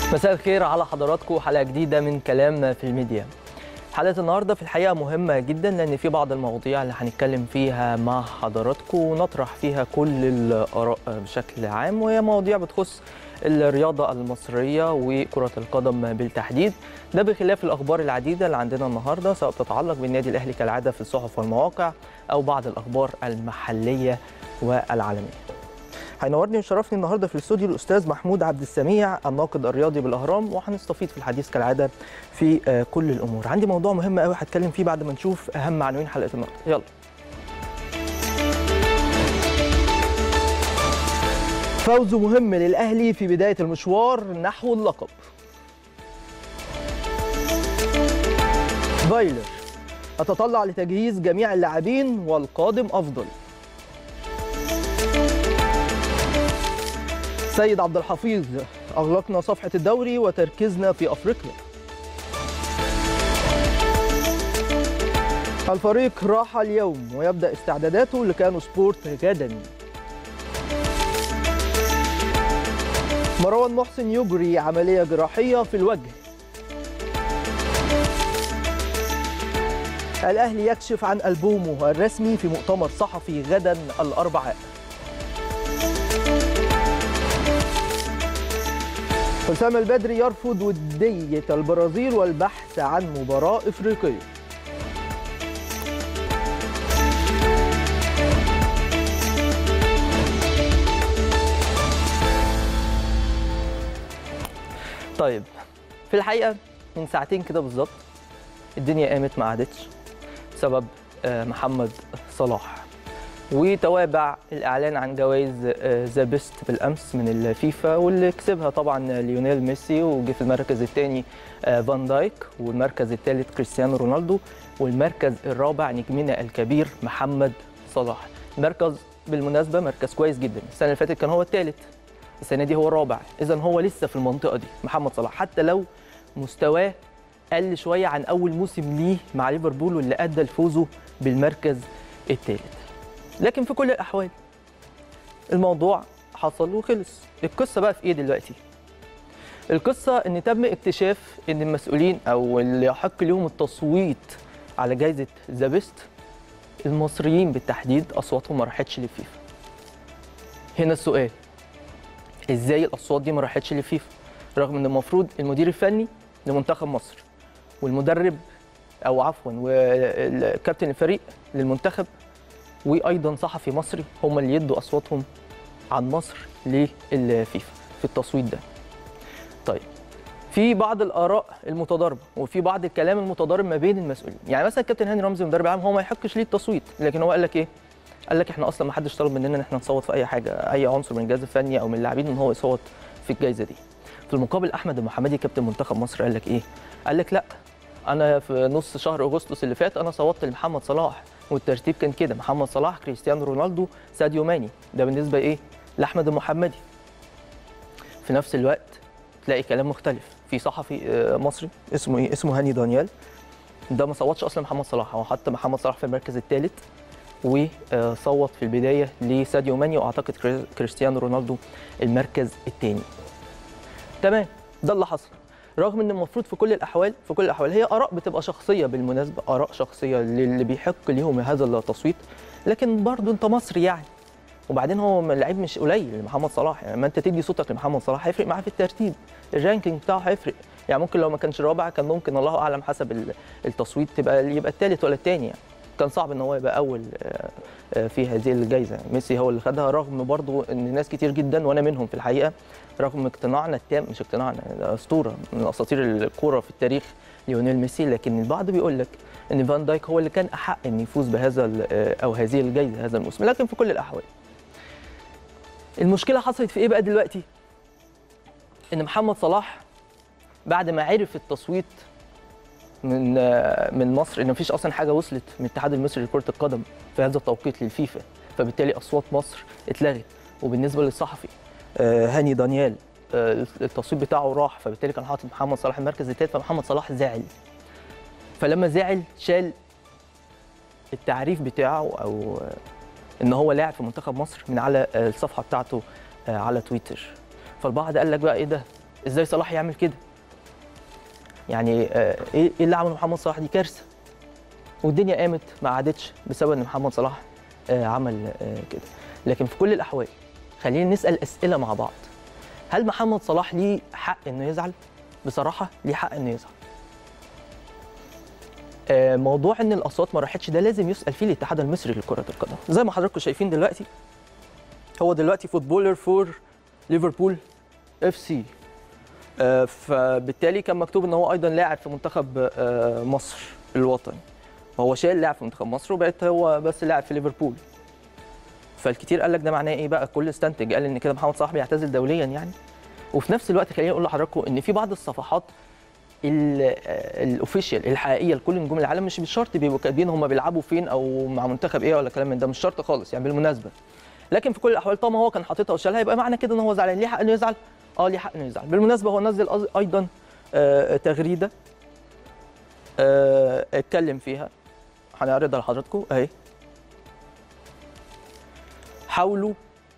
مساء الخير على حضراتكم حلقه جديده من كلام في الميديا حلقه النهارده في الحقيقه مهمه جدا لان في بعض المواضيع اللي هنتكلم فيها مع حضراتكم ونطرح فيها كل الاراء بشكل عام وهي مواضيع بتخص الرياضه المصريه وكره القدم بالتحديد ده بخلاف الاخبار العديده اللي عندنا النهارده سواء تتعلق بالنادي الاهلي كالعاده في الصحف والمواقع او بعض الاخبار المحليه والعالميه هينورني ويشرفني النهارده في الاستوديو الاستاذ محمود عبد السميع الناقد الرياضي بالاهرام وهنستفيد في الحديث كالعاده في آه، كل الامور عندي موضوع مهم قوي هتكلم فيه بعد ما نشوف اهم عناوين حلقه النهارده يلا فوز مهم للاهلي في بدايه المشوار نحو اللقب فايلر اتطلع لتجهيز جميع اللاعبين والقادم افضل سيد عبد الحفيظ أغلقنا صفحة الدوري وتركيزنا في أفريقيا الفريق راح اليوم ويبدأ استعداداته لكانو سبورت غدا مروان محسن يجري عملية جراحية في الوجه الأهلي يكشف عن ألبومه الرسمي في مؤتمر صحفي غدا الأربعاء حسام البدري يرفض ودية البرازيل والبحث عن مباراة إفريقية طيب في الحقيقة من ساعتين كده بالظبط الدنيا قامت ما قعدتش بسبب آه، محمد صلاح وتوابع الاعلان عن جوائز ذا بيست بالامس من الفيفا واللي كسبها طبعا ليونيل ميسي وجه في المركز الثاني فان دايك والمركز الثالث كريستيانو رونالدو والمركز الرابع نجمنا الكبير محمد صلاح المركز بالمناسبه مركز كويس جدا السنه اللي فاتت كان هو الثالث السنه دي هو الرابع اذا هو لسه في المنطقه دي محمد صلاح حتى لو مستواه قل شويه عن اول موسم ليه مع ليفربول واللي ادى لفوزه بالمركز الثالث لكن في كل الاحوال الموضوع حصل وخلص القصه بقى في ايه دلوقتي القصه ان تم اكتشاف ان المسؤولين او اللي يحق لهم التصويت على جائزه ذا بيست المصريين بالتحديد اصواتهم ما راحتش للفيفا هنا السؤال ازاي الاصوات دي ما راحتش للفيفا رغم ان المفروض المدير الفني لمنتخب مصر والمدرب او عفوا والكابتن الفريق للمنتخب وايضا صحفي مصري هم اللي يدوا اصواتهم عن مصر للفيفا في التصويت ده. طيب في بعض الاراء المتضاربه وفي بعض الكلام المتضارب ما بين المسؤولين، يعني مثلا الكابتن هاني رمزي مدرب عام هو ما يحقش ليه التصويت، لكن هو قال لك ايه؟ قال لك احنا اصلا ما حدش طلب مننا ان احنا نصوت في اي حاجه، اي عنصر من الجهاز الفني او من اللاعبين ان هو يصوت في الجائزه دي. في المقابل احمد المحمدي كابتن منتخب مصر قال لك ايه؟ قال لك لا انا في نص شهر اغسطس اللي فات انا صوتت لمحمد صلاح والترتيب كان كده محمد صلاح كريستيانو رونالدو ساديو ماني ده بالنسبه ايه لاحمد المحمدي في نفس الوقت تلاقي كلام مختلف في صحفي آه، مصري اسمه ايه اسمه هاني دانيال ده ما صوتش اصلا محمد صلاح هو حط محمد صلاح في المركز الثالث وصوت في البدايه لساديو ماني واعتقد كريس- كريستيانو رونالدو المركز الثاني تمام ده اللي حصل رغم ان المفروض في كل الاحوال في كل الاحوال هي اراء بتبقى شخصيه بالمناسبه اراء شخصيه للي بيحق ليهم هذا التصويت لكن برضه انت مصري يعني وبعدين هو لعيب مش قليل محمد صلاح يعني ما انت تدي صوتك لمحمد صلاح هيفرق معاه في الترتيب الرانكينج بتاعه هيفرق يعني ممكن لو ما كانش رابع كان ممكن الله اعلم حسب ال- التصويت تبقى يبقى الثالث ولا الثاني يعني كان صعب ان هو يبقى اول آه، آه، في هذه الجائزه ميسي هو اللي خدها رغم برضه ان ناس كتير جدا وانا منهم في الحقيقه رغم اقتناعنا التام مش اقتناعنا ده اسطوره من اساطير الكوره في التاريخ ليونيل ميسي لكن البعض بيقول لك ان فان دايك هو اللي كان احق ان يفوز بهذا ال- آه، او هذه الجائزه هذا الموسم لكن في كل الاحوال المشكله حصلت في ايه بقى دلوقتي ان محمد صلاح بعد ما عرف التصويت من آه، من مصر ان مفيش اصلا حاجه وصلت من الاتحاد المصري لكره القدم في هذا التوقيت للفيفا فبالتالي اصوات مصر اتلغت وبالنسبه للصحفي آه، هاني دانيال آه، التصويت بتاعه راح فبالتالي كان حاطط محمد صلاح المركز الثالث فمحمد صلاح زعل فلما زعل شال التعريف بتاعه او آه، ان هو لاعب في منتخب مصر من على آه، الصفحه بتاعته آه، على تويتر فالبعض قال لك بقى ايه ده ازاي صلاح يعمل كده يعني آه، ايه إيه اللي عمله محمد صلاح دي كارثه والدنيا قامت ما عادتش بسبب ان محمد صلاح آه، عمل آه، كده لكن في كل الاحوال خلينا نسال اسئله مع بعض هل محمد صلاح ليه حق انه يزعل بصراحه ليه حق انه يزعل آه، موضوع ان الاصوات ما راحتش ده لازم يسال فيه الاتحاد المصري لكره القدم زي ما حضراتكم شايفين دلوقتي هو دلوقتي فوتبولر فور ليفربول اف سي فبالتالي كان مكتوب ان هو ايضا لاعب في منتخب آه، مصر الوطني هو شايل لاعب في منتخب مصر وبقيت هو بس لاعب في ليفربول فالكتير قال لك ده معناه ايه بقى كل استنتج قال ان كده محمد صلاح بيعتزل دوليا يعني وفي نفس الوقت خليني اقول لحضراتكم ان في بعض الصفحات الاوفيشال الحقيقيه لكل نجوم العالم مش بالشرط بيبقوا كاتبين هم بيلعبوا فين او مع منتخب ايه ولا كلام من ده مش شرط خالص يعني بالمناسبه لكن في كل الاحوال طالما هو كان حاططها وشالها يبقى معنى كده ان هو زعلان ليه حق انه يزعل اه ليه حق انه يزعل بالمناسبه هو نزل أز- ايضا آه، تغريده آه، اتكلم فيها هنعرضها لحضراتكم اهي حاولوا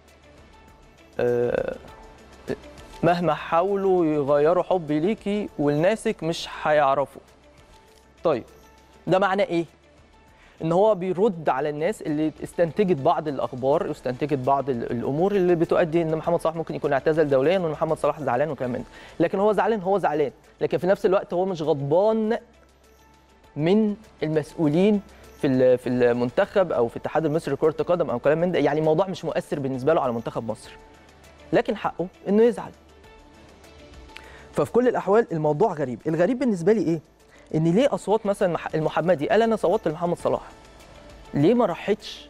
آه، مهما حاولوا يغيروا حبي ليكي ولناسك مش هيعرفوا طيب ده معناه ايه ان هو بيرد على الناس اللي استنتجت بعض الاخبار واستنتجت بعض ال- الامور اللي بتؤدي ان محمد صلاح ممكن يكون اعتزل دوليا وان محمد صلاح زعلان وكلام من ده لكن هو زعلان هو زعلان لكن في نفس الوقت هو مش غضبان من المسؤولين في ال- في المنتخب او في الاتحاد المصري لكره القدم او كلام من ده يعني الموضوع مش مؤثر بالنسبه له على منتخب مصر لكن حقه انه يزعل ففي كل الاحوال الموضوع غريب الغريب بالنسبه لي ايه ان ليه اصوات مثلا مح- المحمدي قال انا صوتت لمحمد صلاح ليه ما راحتش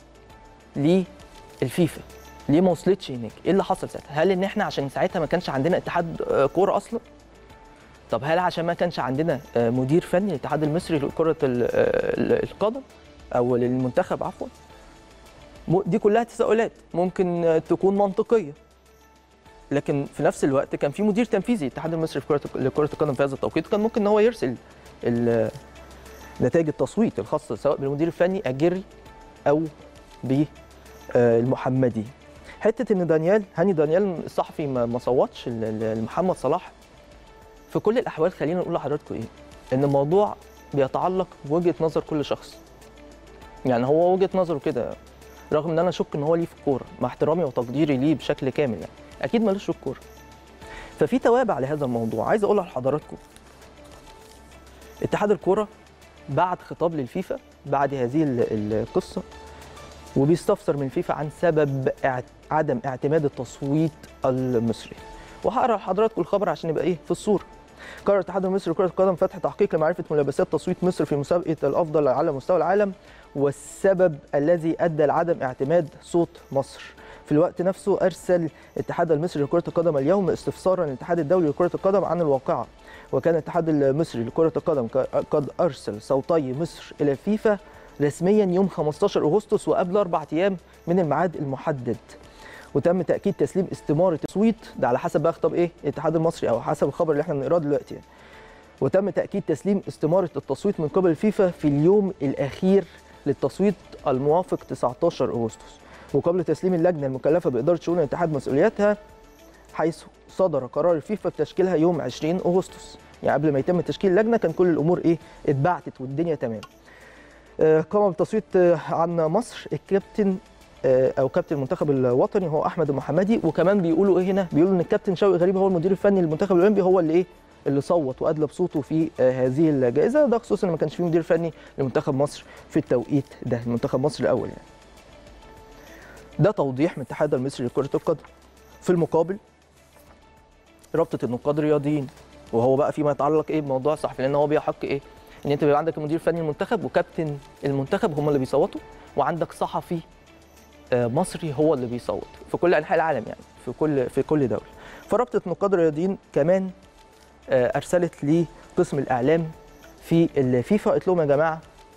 للفيفا ليه ما وصلتش هناك ايه اللي حصل ساعتها هل ان احنا عشان ساعتها ما كانش عندنا اتحاد آه، كوره اصلا طب هل عشان ما كانش عندنا آه، مدير فني للاتحاد المصري لكره ال- آه، ال- القدم او للمنتخب عفوا م- دي كلها تساؤلات ممكن آه، تكون منطقيه لكن في نفس الوقت كان في مدير تنفيذي للاتحاد المصري في كره لكره القدم في هذا التوقيت كان ممكن ان هو يرسل ال- نتائج التصويت الخاصه سواء بالمدير الفني اجري او بالمحمدي حته ان دانيال هاني دانيال الصحفي ما ما صوتش ل- ل- لمحمد صلاح في كل الاحوال خلينا نقول لحضراتكم ايه ان الموضوع بيتعلق بوجهه نظر كل شخص يعني هو وجهه نظره كده رغم ان انا اشك ان هو ليه في الكوره مع احترامي وتقديري ليه بشكل كامل يعني اكيد ملوش في الكوره ففي توابع لهذا الموضوع عايز اقولها لحضراتكم اتحاد الكوره بعت خطاب للفيفا بعد هذه ال- القصه وبيستفسر من الفيفا عن سبب اعت- عدم اعتماد التصويت المصري وهقرا لحضراتكم الخبر عشان يبقى ايه في الصوره قرر الاتحاد المصري لكره القدم فتح تحقيق لمعرفه ملابسات تصويت مصر في مسابقه الافضل على مستوى العالم والسبب الذي ادى لعدم اعتماد صوت مصر في الوقت نفسه ارسل الاتحاد المصري لكره القدم اليوم استفسارا للاتحاد الدولي لكره القدم عن الواقعه وكان الاتحاد المصري لكره القدم ك- قد ارسل صوتي مصر الى الفيفا رسميا يوم 15 اغسطس وقبل اربع ايام من الميعاد المحدد وتم تاكيد تسليم استماره التصويت ده على حسب بقى خطاب ايه الاتحاد المصري او حسب الخبر اللي احنا بنقراه دلوقتي يعني. وتم تاكيد تسليم استماره التصويت من قبل الفيفا في اليوم الاخير للتصويت الموافق 19 اغسطس وقبل تسليم اللجنه المكلفه باداره شؤون الاتحاد مسؤولياتها حيث صدر قرار الفيفا بتشكيلها يوم 20 اغسطس يعني قبل ما يتم تشكيل اللجنه كان كل الامور ايه اتبعتت والدنيا تمام آه، قام بالتصويت آه، عن مصر الكابتن آه، او كابتن المنتخب الوطني هو احمد المحمدي وكمان بيقولوا ايه هنا بيقولوا ان الكابتن شوقي غريب هو المدير الفني للمنتخب الاولمبي هو اللي ايه اللي صوت وادلى بصوته في آه، هذه الجائزه ده خصوصا ان ما كانش فيه مدير فني لمنتخب مصر في التوقيت ده منتخب مصر الاول يعني ده توضيح من الاتحاد المصري لكره القدم في المقابل رابطه النقاد الرياضيين وهو بقى فيما يتعلق ايه بموضوع الصحفي لان هو بيحق ايه ان انت بيبقى عندك المدير الفني المنتخب وكابتن المنتخب هم اللي بيصوتوا وعندك صحفي آه، مصري هو اللي بيصوت في كل انحاء العالم يعني في كل في كل دوله فرابطه نقاد الرياضيين كمان آه، ارسلت لقسم الاعلام في الفيفا قالت لهم يا جماعه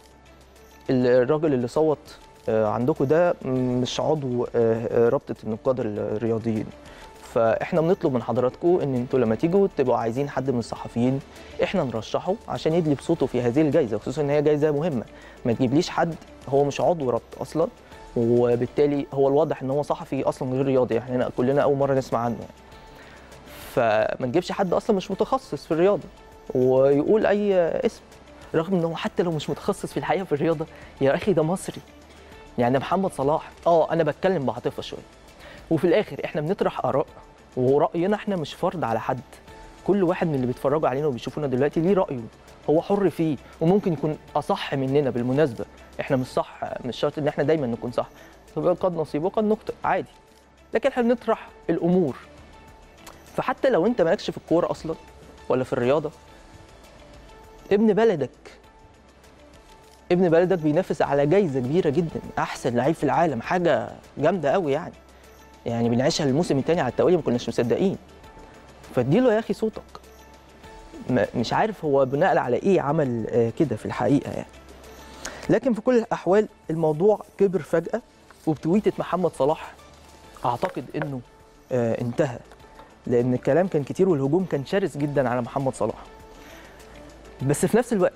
الراجل اللي صوت آه، عندكم ده مش عضو آه، آه، رابطه النقاد الرياضيين فاحنا بنطلب من حضراتكم ان انتوا لما تيجوا تبقوا عايزين حد من الصحفيين احنا نرشحه عشان يدلي بصوته في هذه الجائزه خصوصا ان هي جائزه مهمه ما تجيبليش حد هو مش عضو رابطه اصلا وبالتالي هو الواضح ان هو صحفي اصلا غير رياضي احنا كلنا اول مره نسمع عنه يعني. فما نجيبش حد اصلا مش متخصص في الرياضه ويقول اي اسم رغم ان هو حتى لو مش متخصص في الحقيقه في الرياضه يا اخي ده مصري يعني محمد صلاح اه انا بتكلم بعاطفه شويه وفي الاخر احنا بنطرح اراء وراينا احنا مش فرض على حد كل واحد من اللي بيتفرجوا علينا وبيشوفونا دلوقتي ليه رايه هو حر فيه وممكن يكون اصح مننا بالمناسبه احنا مش صح مش شرط ان احنا دايما نكون صح قد نصيب وقد نخطئ عادي لكن احنا بنطرح الامور فحتى لو انت مالكش في الكوره اصلا ولا في الرياضه ابن بلدك ابن بلدك بينافس على جايزه كبيره جدا احسن لعيب في العالم حاجه جامده قوي يعني يعني بنعيشها الموسم الثاني على التوالي ما كناش مصدقين فاديله يا اخي صوتك ما- مش عارف هو بناء على ايه عمل آه، كده في الحقيقه يعني لكن في كل الاحوال الموضوع كبر فجاه وبتويته محمد صلاح اعتقد انه آه، انتهى لان الكلام كان كتير والهجوم كان شرس جدا على محمد صلاح بس في نفس الوقت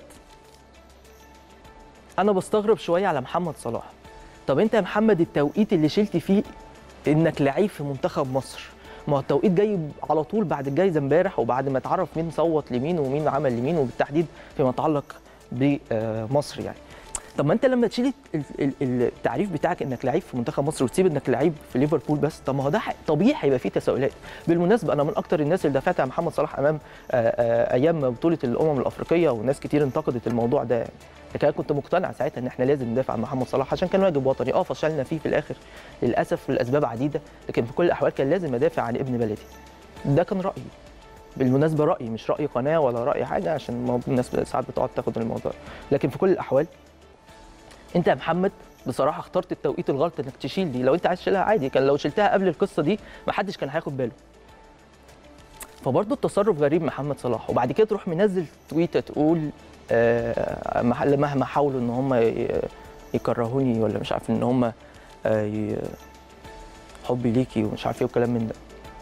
انا بستغرب شويه على محمد صلاح طب انت يا محمد التوقيت اللي شلت فيه انك لعيب في منتخب مصر ما هو التوقيت جاي على طول بعد الجايزه امبارح وبعد ما اتعرف مين صوت لمين ومين عمل لمين وبالتحديد فيما يتعلق بمصر يعني طب ما انت لما تشيل ال- ال- التعريف بتاعك انك لعيب في منتخب مصر وتسيب انك لعيب في ليفربول بس طب ما هو ده ح- طبيعي هيبقى فيه تساؤلات بالمناسبه انا من اكتر الناس اللي دافعت عن محمد صلاح امام آه، آه، ايام بطوله الامم الافريقيه وناس كتير انتقدت الموضوع ده يعني. لكن انا كنت مقتنع ساعتها ان احنا لازم ندافع عن محمد صلاح عشان كان واجب وطني اه فشلنا فيه في الاخر للاسف لاسباب عديده لكن في كل الاحوال كان لازم ادافع عن ابن بلدي ده كان رايي بالمناسبه رايي مش راي قناه ولا راي حاجه عشان ما- الناس ساعات بتقعد تاخد الموضوع لكن في كل الاحوال انت يا محمد بصراحه اخترت التوقيت الغلط انك تشيل دي لو انت عايز تشيلها عادي كان لو شلتها قبل القصه دي ما حدش كان هياخد باله فبرضه التصرف غريب محمد صلاح وبعد كده تروح منزل تويته تقول آه مح- مهما حاولوا ان هم ي- يكرهوني ولا مش عارف ان هم آه ي- حبي ليكي ومش عارف ايه وكلام من ده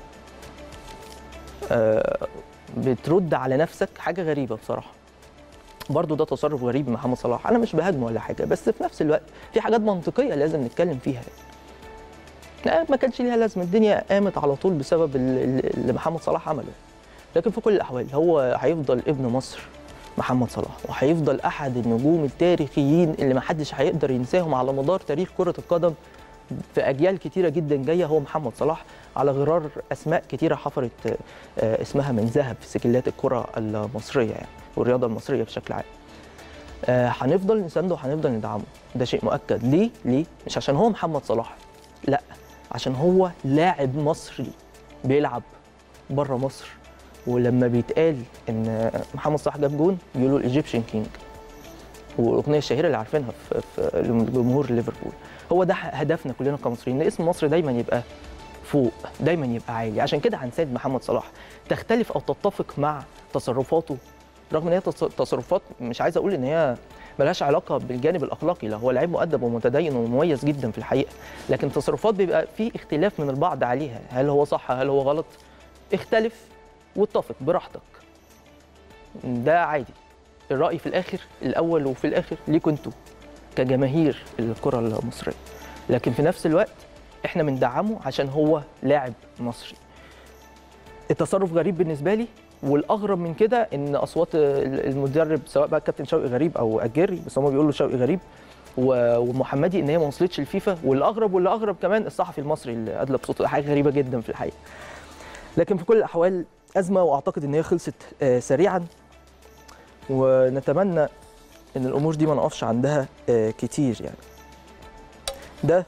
آه بترد على نفسك حاجه غريبه بصراحه برضه ده تصرف غريب من محمد صلاح انا مش بهاجمه ولا حاجه بس في نفس الوقت في حاجات منطقيه لازم نتكلم فيها لا ما كانش ليها لازمه الدنيا قامت على طول بسبب ال- ال- اللي محمد صلاح عمله لكن في كل الاحوال هو هيفضل ابن مصر محمد صلاح وهيفضل احد النجوم التاريخيين اللي ما حدش هيقدر ينساهم على مدار تاريخ كره القدم في اجيال كتيره جدا جايه هو محمد صلاح على غرار اسماء كتيره حفرت آه، اسمها من ذهب في سجلات الكره المصريه يعني والرياضه المصريه بشكل عام آه، هنفضل نسانده وهنفضل ندعمه ده شيء مؤكد ليه ليه مش عشان هو محمد صلاح لا عشان هو لاعب مصري بيلعب بره مصر ولما بيتقال ان محمد صلاح جاب جون بيقولوا الايجيبشن كينج والاغنيه الشهيره اللي عارفينها في, في جمهور ليفربول هو ده هدفنا كلنا كمصريين ان اسم مصر دايما يبقى فوق دايما يبقى عالي عشان كده هنساند محمد صلاح تختلف او تتفق مع تصرفاته رغم ان هي تص- تصرفات مش عايز اقول ان هي ملهاش علاقه بالجانب الاخلاقي لا هو لعيب مؤدب ومتدين ومميز جدا في الحقيقه لكن تصرفات بيبقى في اختلاف من البعض عليها هل هو صح هل هو غلط اختلف واتفق براحتك ده عادي الراي في الاخر الاول وفي الاخر ليكوا انتوا كجماهير الكره المصريه لكن في نفس الوقت احنا بندعمه عشان هو لاعب مصري التصرف غريب بالنسبه لي والاغرب من كده ان اصوات المدرب سواء بقى كابتن شوقي غريب او اجري بس هم بيقولوا شوقي غريب و- ومحمدي ان هي ما وصلتش الفيفا والاغرب واللي اغرب كمان الصحفي المصري اللي ادلى بصوته ده حاجه غريبه جدا في الحقيقه لكن في كل الاحوال ازمه واعتقد ان هي خلصت آه، سريعا ونتمنى ان الامور دي ما نقفش عندها آه، كتير يعني ده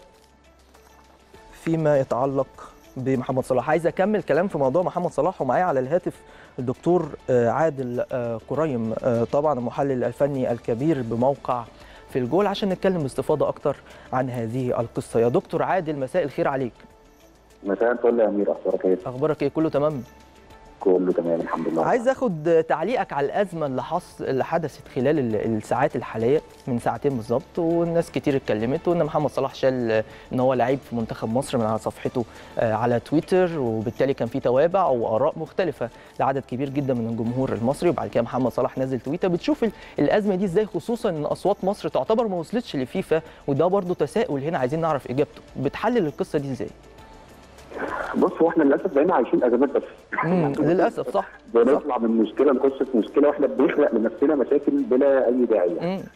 فيما يتعلق بمحمد صلاح عايز اكمل كلام في موضوع محمد صلاح ومعايا على الهاتف الدكتور آه، عادل آه، قريم آه، طبعا المحلل الفني الكبير بموقع في الجول عشان نتكلم باستفاضه اكتر عن هذه القصه يا دكتور عادل مساء الخير عليك مساء الفل يا امير اخبارك ايه؟ اخبارك ايه كله تمام كله تمام الحمد لله عايز اخد تعليقك على الازمه اللي حص... اللي حدثت خلال ال- الساعات الحاليه من ساعتين بالظبط والناس كتير اتكلمت وان محمد صلاح شال ان هو لعيب في منتخب مصر من على صفحته آه، على تويتر وبالتالي كان في توابع واراء مختلفه لعدد كبير جدا من الجمهور المصري وبعد كده محمد صلاح نزل تويتر بتشوف ال- الازمه دي ازاي خصوصا ان اصوات مصر تعتبر ما وصلتش لفيفا وده برضو تساؤل هنا عايزين نعرف اجابته بتحلل القصه دي ازاي بص هو احنا للاسف بقينا عايشين ازمات بس مم. للاسف صح بنطلع من مشكله نخش في مشكله واحنا بنخلق لنفسنا مشاكل بلا اي داعي يعني. مم.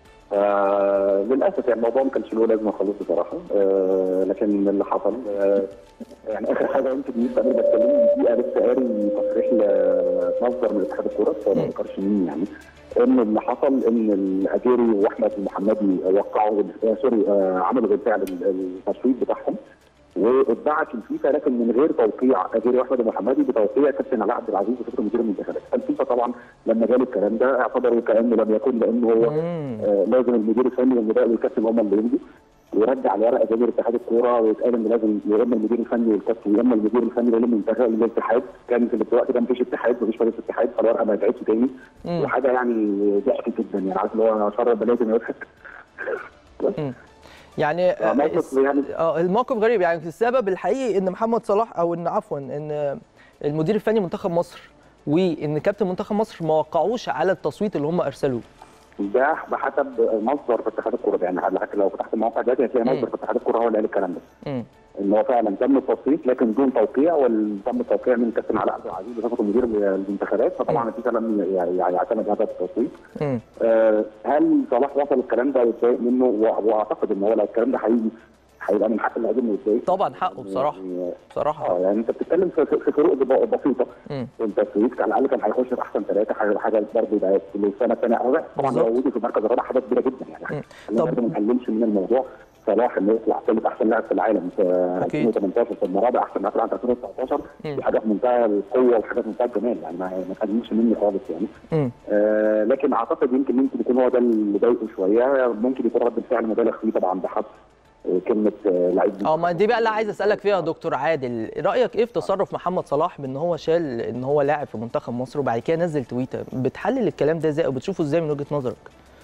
آه للاسف يعني الموضوع ما كانش له لازمه خالص بصراحه آه لكن اللي حصل آه يعني اخر حاجه يمكن لسه قبل ما اتكلم دقيقه لسه قاري تصريح لمصدر من اتحاد الكوره بس هو ما ذكرش مين يعني ان اللي حصل ان الاجيري واحمد المحمدي وقعوا آه سوري آه عملوا بالفعل التصويت بتاعهم واتبعت الفيفا لكن من غير توقيع اجيري واحمد المحمدي بتوقيع كابتن علاء عبد العزيز وفكره مدير المنتخبات الفيفا طبعا لما جاله الكلام ده اعتبروا كانه لم يكن لانه هو مم. آه لازم المدير الفني والمدرب والكابتن هم اللي يمضوا ويرجع الورقه جماهير اتحاد الكوره ويتقال ان لازم يا اما المدير الفني والكابتن يا اما المدير الفني للمنتخب للاتحاد كان في الوقت ده مفيش اتحاد مفيش فريق اتحاد فالورقه ما رجعتش تاني مم. وحاجه يعني ضحك جدا يعني عارف اللي هو شر لازم يضحك بس يعني آه، موقف يعني اه الموقف غريب يعني السبب الحقيقي ان محمد صلاح او ان عفوا ان المدير الفني منتخب مصر وان كابتن منتخب مصر ما وقعوش على التصويت اللي هم ارسلوه ده بحسب مصدر في اتحاد الكوره يعني حضرتك لو فتحت الموقع دلوقتي هتلاقي مم. مصدر في اتحاد الكوره هو اللي قال الكلام ده مم. ان هو فعلا تم التصويت لكن دون توقيع وتم التوقيع من كابتن علاء عبد العزيز بصفته مدير المنتخبات فطبعا الفيفا لم يعني يعتمد هذا التصويت مم. آه، هل صلاح وصل الكلام ده واتضايق منه و- واعتقد ان هو لو الكلام ده حقيقي هيبقى من حق اللاعب انه يتضايق طبعا حقه بصراحه يعني بصراحه اه يعني انت بتتكلم في في فروق ب- بسيطه مم. انت السويس على الاقل كان هيخش في احسن ثلاثه حاجه حاجه برضه ده في السنه الثانيه او طبعا بالظبط. لو وجوده في المركز الرابع حاجه كبيره جدا يعني مم. خلينا طب- برضه ما نقللش من الموضوع صلاح انه يطلع ثالث احسن لاعب في العالم في أكيد. 2018 ثم رابع احسن لاعب في العالم في 2019 مم. دي حاجه في منتهى القوه وحاجه في منتهى الجمال يعني ما ما تقللش مني خالص يعني مم. آه لكن اعتقد يمكن ممكن يكون هو ده اللي ضايقه شويه ممكن يكون رد الفعل مبالغ فيه طبعا بحث آه، كلمه آه، لعيب اه ما دي بقى اللي عايز اسالك فيها يا دكتور عادل رايك ايه في تصرف محمد صلاح بان هو شال ان هو لاعب في منتخب مصر وبعد كده نزل تويتر بتحلل الكلام ده ازاي وبتشوفه ازاي من وجهه نظرك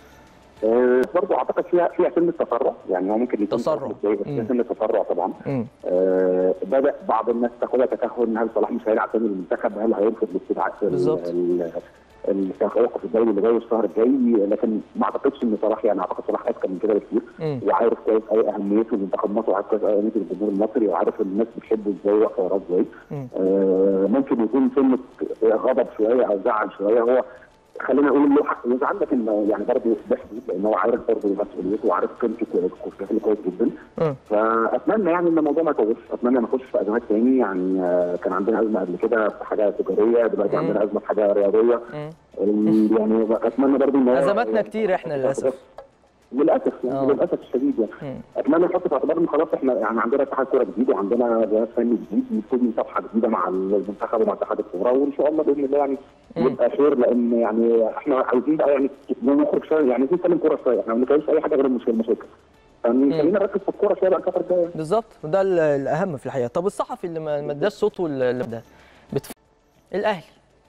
آه برضه اعتقد فيها فيها سنه تسرع يعني هو ممكن يكون تسرع. متضايق، بس فيها مم. سنه تسرع طبعا مم. آه بدا بعض الناس تاخدها كتهون هل صلاح مش هيلعب تاني المنتخب هل هيرفض الاستدعاء ال- بالظبط. ال- التوقف الدولي اللي جاي الشهر الجاي لكن ما اعتقدش ان صلاح يعني اعتقد صلاح اذكى من كده بكتير مم. وعارف كويس قوي اهميته لمنتخب مصر وعارف كويس قوي اهميه الجمهور المصري وعارف الناس بتحبه ازاي واقفه وراه ازاي مم. آه ممكن يكون سنه غضب شويه او زعل شويه هو خلينا نقول له حق يزعل لكن يعني برضه ده حدود لان هو عارف برضه مسؤوليته وعارف قيمته كويس بشكل كويس جدا مم. فاتمنى يعني ان الموضوع ما يطولش اتمنى ما نخش في ازمات تاني يعني آه، كان عندنا ازمه قبل كده في حاجه تجاريه دلوقتي مم. عندنا ازمه في حاجه رياضيه مم. ال- يعني اتمنى برضه ان هو- أزماتنا كتير إحنا للأسف. للاسف يعني آه. للاسف الشديد يعني مم. اتمنى نحط في اعتبار ان خلاص احنا يعني عندنا اتحاد كوره جديد وعندنا جهاز فني جديد نبتدي صفحه جديده مع المنتخب ومع اتحاد الكوره وان شاء الله باذن الله يعني مم. يبقى خير لان يعني احنا عايزين بقى يعني نخرج شويه يعني عايزين نتكلم كوره شويه احنا ما بنتكلمش اي حاجه غير المشكله المشاكل يعني خلينا نركز في الكوره شويه بقى الفتره الجايه بالظبط ده ال- الاهم في الحقيقه طب الصحفي اللي ما ما اداش صوته اللي ده بتف... الاهلي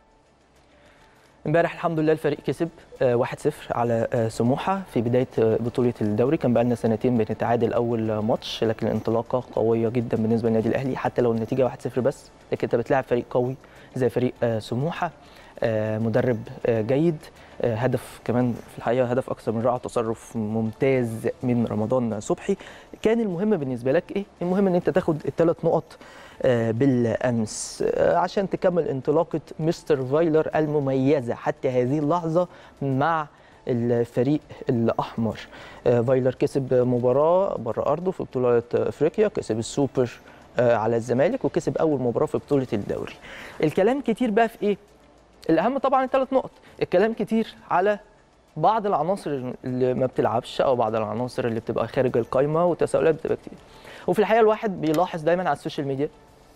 امبارح الحمد لله الفريق كسب آه، 1-0 على آه، سموحه في بدايه آه، بطوله الدوري كان بقى لنا سنتين بنتعادل اول ماتش لكن الانطلاقه قويه جدا بالنسبه للنادي الاهلي حتى لو النتيجه 1-0 بس لكن انت بتلاعب فريق قوي زي فريق آه، سموحه آه، مدرب آه، جيد آه، هدف كمان في الحقيقه هدف اكثر من رائع تصرف ممتاز من رمضان صبحي كان المهم بالنسبه لك ايه المهم ان انت تاخد الثلاث نقط آه، بالامس آه، عشان تكمل انطلاقه مستر فايلر المميزه حتى هذه اللحظه مع الفريق الاحمر آه، فايلر كسب مباراه بره ارضه في بطوله افريقيا كسب السوبر آه، على الزمالك وكسب اول مباراه في بطوله الدوري الكلام كتير بقى في ايه الاهم طبعا الثلاث نقط الكلام كتير على بعض العناصر اللي ما بتلعبش او بعض العناصر اللي بتبقى خارج القايمه والتساؤلات بتبقى كتير وفي الحقيقه الواحد بيلاحظ دايما على السوشيال ميديا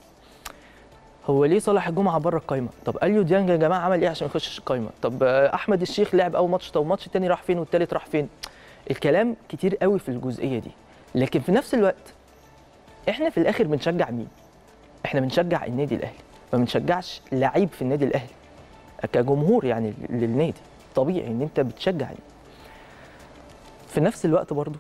هو ليه صالح الجمعه بره القايمه طب اليو ديانج يا جماعه عمل ايه عشان ما يخشش القايمه طب آه، احمد الشيخ لعب اول ماتش طب الماتش التاني راح فين والتالت راح فين الكلام كتير قوي في الجزئيه دي لكن في نفس الوقت احنا في الاخر بنشجع مين احنا بنشجع النادي الاهلي ما بنشجعش لعيب في النادي الاهلي كجمهور يعني للنادي طبيعي ان انت بتشجع في نفس الوقت برضو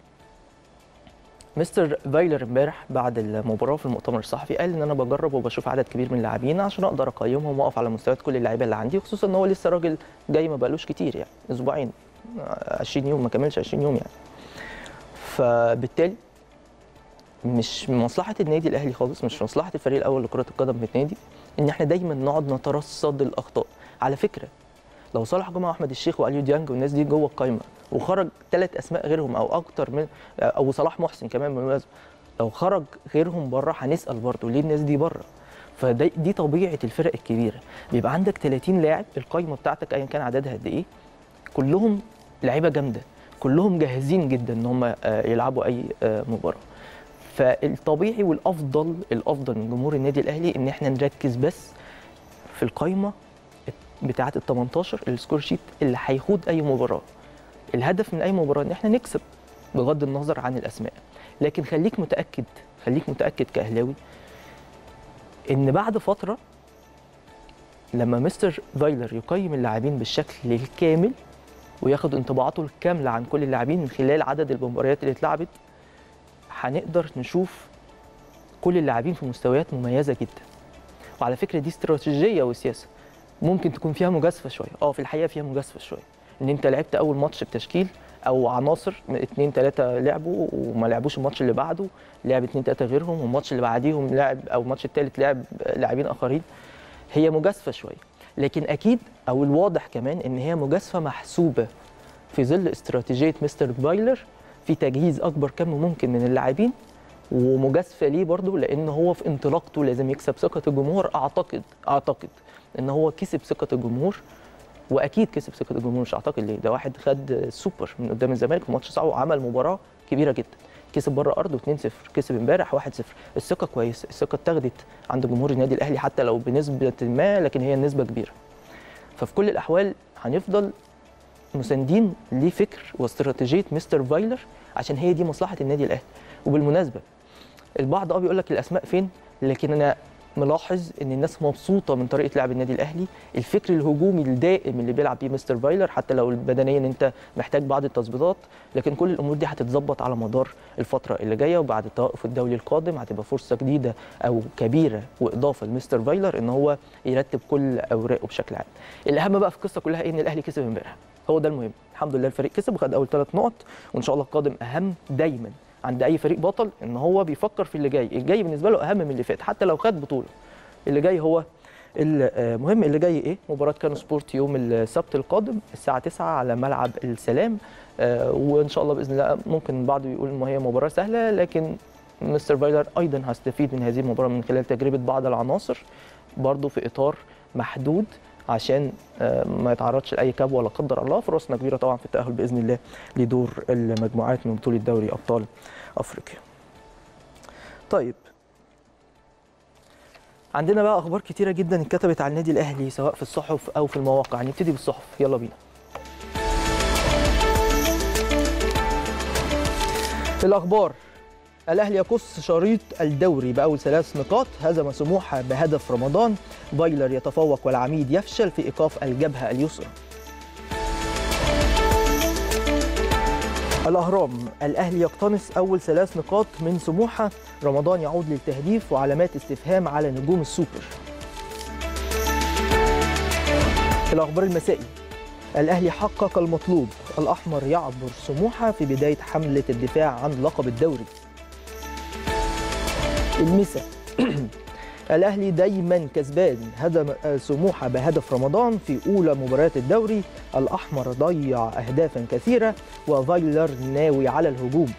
مستر فايلر امبارح بعد المباراه في المؤتمر الصحفي قال ان انا بجرب وبشوف عدد كبير من اللاعبين عشان اقدر اقيمهم واقف على مستويات كل اللعيبه اللي عندي خصوصا ان هو لسه راجل جاي ما بقالوش كتير يعني اسبوعين 20 يوم ما كملش 20 يوم يعني فبالتالي مش من مصلحه النادي الاهلي خالص مش مصلحه الفريق الاول لكره القدم في النادي ان احنا دايما نقعد نترصد الاخطاء على فكره لو صالح جمعه واحمد الشيخ واليو ديانج والناس دي جوه القايمه وخرج ثلاث اسماء غيرهم او اكتر من او صلاح محسن كمان بالمناسبه لو خرج غيرهم بره هنسال برضه ليه الناس دي بره فدي دي طبيعه الفرق الكبيره بيبقى عندك 30 لاعب القايمه بتاعتك ايا كان عددها قد ايه كلهم لعيبه جامده كلهم جاهزين جدا ان هم آه، يلعبوا اي آه، مباراه فالطبيعي والافضل الافضل من جمهور النادي الاهلي ان احنا نركز بس في القايمه بتاعه ال 18 السكور شيت اللي هيخوض اي مباراه الهدف من اي مباراه ان احنا نكسب بغض النظر عن الاسماء لكن خليك متاكد خليك متاكد كاهلاوي ان بعد فتره لما مستر فايلر يقيم اللاعبين بالشكل الكامل وياخد انطباعاته الكامله عن كل اللاعبين من خلال عدد المباريات اللي اتلعبت هنقدر نشوف كل اللاعبين في مستويات مميزه جدا وعلى فكره دي استراتيجيه وسياسه ممكن تكون فيها مجازفه شويه اه في الحقيقه فيها مجازفه شويه ان انت لعبت اول ماتش بتشكيل او عناصر من اتنين تلاته لعبوا وما لعبوش الماتش اللي بعده لعب اتنين تلاته غيرهم والماتش اللي بعديهم لعب او الماتش التالت لعب لاعبين اخرين هي مجازفه شويه لكن اكيد او الواضح كمان ان هي مجازفه محسوبه في ظل استراتيجيه مستر بايلر في تجهيز اكبر كم ممكن من اللاعبين ومجازفه ليه برضه لان هو في انطلاقته لازم يكسب ثقه الجمهور اعتقد اعتقد ان هو كسب ثقه الجمهور واكيد كسب ثقه الجمهور مش اعتقد ليه ده واحد خد سوبر من قدام الزمالك في ماتش صعب وعمل مباراه كبيره جدا كسب بره ارضه 2-0 كسب امبارح 1-0 الثقه كويسه الثقه اتاخدت عند جمهور النادي الاهلي حتى لو بنسبه ما لكن هي نسبه كبيره ففي كل الاحوال هنفضل مساندين لفكر واستراتيجيه مستر فايلر عشان هي دي مصلحه النادي الاهلي وبالمناسبه البعض اه بيقول لك الاسماء فين لكن انا ملاحظ ان الناس مبسوطه من طريقه لعب النادي الاهلي الفكر الهجومي الدائم اللي بيلعب بيه مستر فايلر حتى لو بدنيا انت محتاج بعض التظبيطات لكن كل الامور دي هتتظبط على مدار الفتره اللي جايه وبعد التوقف الدولي القادم هتبقى فرصه جديده او كبيره واضافه لمستر فايلر ان هو يرتب كل اوراقه بشكل عام الاهم بقى في القصه كلها ايه ان الاهلي كسب امبارح هو ده المهم الحمد لله الفريق كسب وخد اول ثلاث نقط وان شاء الله القادم اهم دايما عند اي فريق بطل ان هو بيفكر في اللي جاي الجاي بالنسبه له اهم من اللي فات حتى لو خد بطوله اللي جاي هو المهم اللي جاي ايه مباراه كانو سبورت يوم السبت القادم الساعه 9 على ملعب السلام آه، وان شاء الله باذن الله ممكن البعض يقول ان هي مباراه سهله لكن مستر فايلر ايضا هيستفيد من هذه المباراه من خلال تجربه بعض العناصر برضه في اطار محدود عشان آه، ما يتعرضش لاي كبوه لا قدر الله فرصنا كبيره طبعا في التاهل باذن الله لدور المجموعات من بطوله دوري ابطال افريقيا. طيب عندنا بقى اخبار كتيره جدا اتكتبت على النادي الاهلي سواء في الصحف او في المواقع نبتدي بالصحف يلا بينا. الاخبار الاهلي يقص شريط الدوري باول ثلاث نقاط هزم سموحه بهدف رمضان بايلر يتفوق والعميد يفشل في ايقاف الجبهه اليسرى الاهرام الاهلي يقتنص اول ثلاث نقاط من سموحه رمضان يعود للتهديف وعلامات استفهام على نجوم السوبر الاخبار المسائي الاهلي حقق المطلوب الاحمر يعبر سموحه في بدايه حمله الدفاع عن لقب الدوري المسا الاهلي دايما كسبان هدم سموحه بهدف رمضان في اولى مباريات الدوري الاحمر ضيع اهدافا كثيره وفايلر ناوي على الهجوم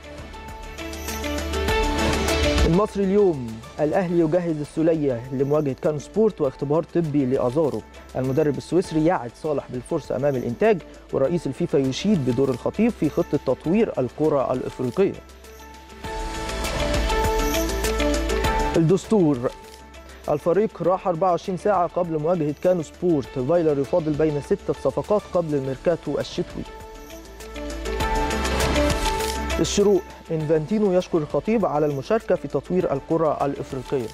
المصري اليوم الاهلي يجهز السوليه لمواجهه كانو سبورت واختبار طبي لازارو المدرب السويسري يعد صالح بالفرصه امام الانتاج ورئيس الفيفا يشيد بدور الخطيب في خطه تطوير الكره الافريقيه الدستور الفريق راح 24 ساعة قبل مواجهة كانو سبورت فايلر يفاضل بين ستة صفقات قبل الميركاتو الشتوي الشروق انفانتينو يشكر الخطيب على المشاركة في تطوير الكرة الإفريقية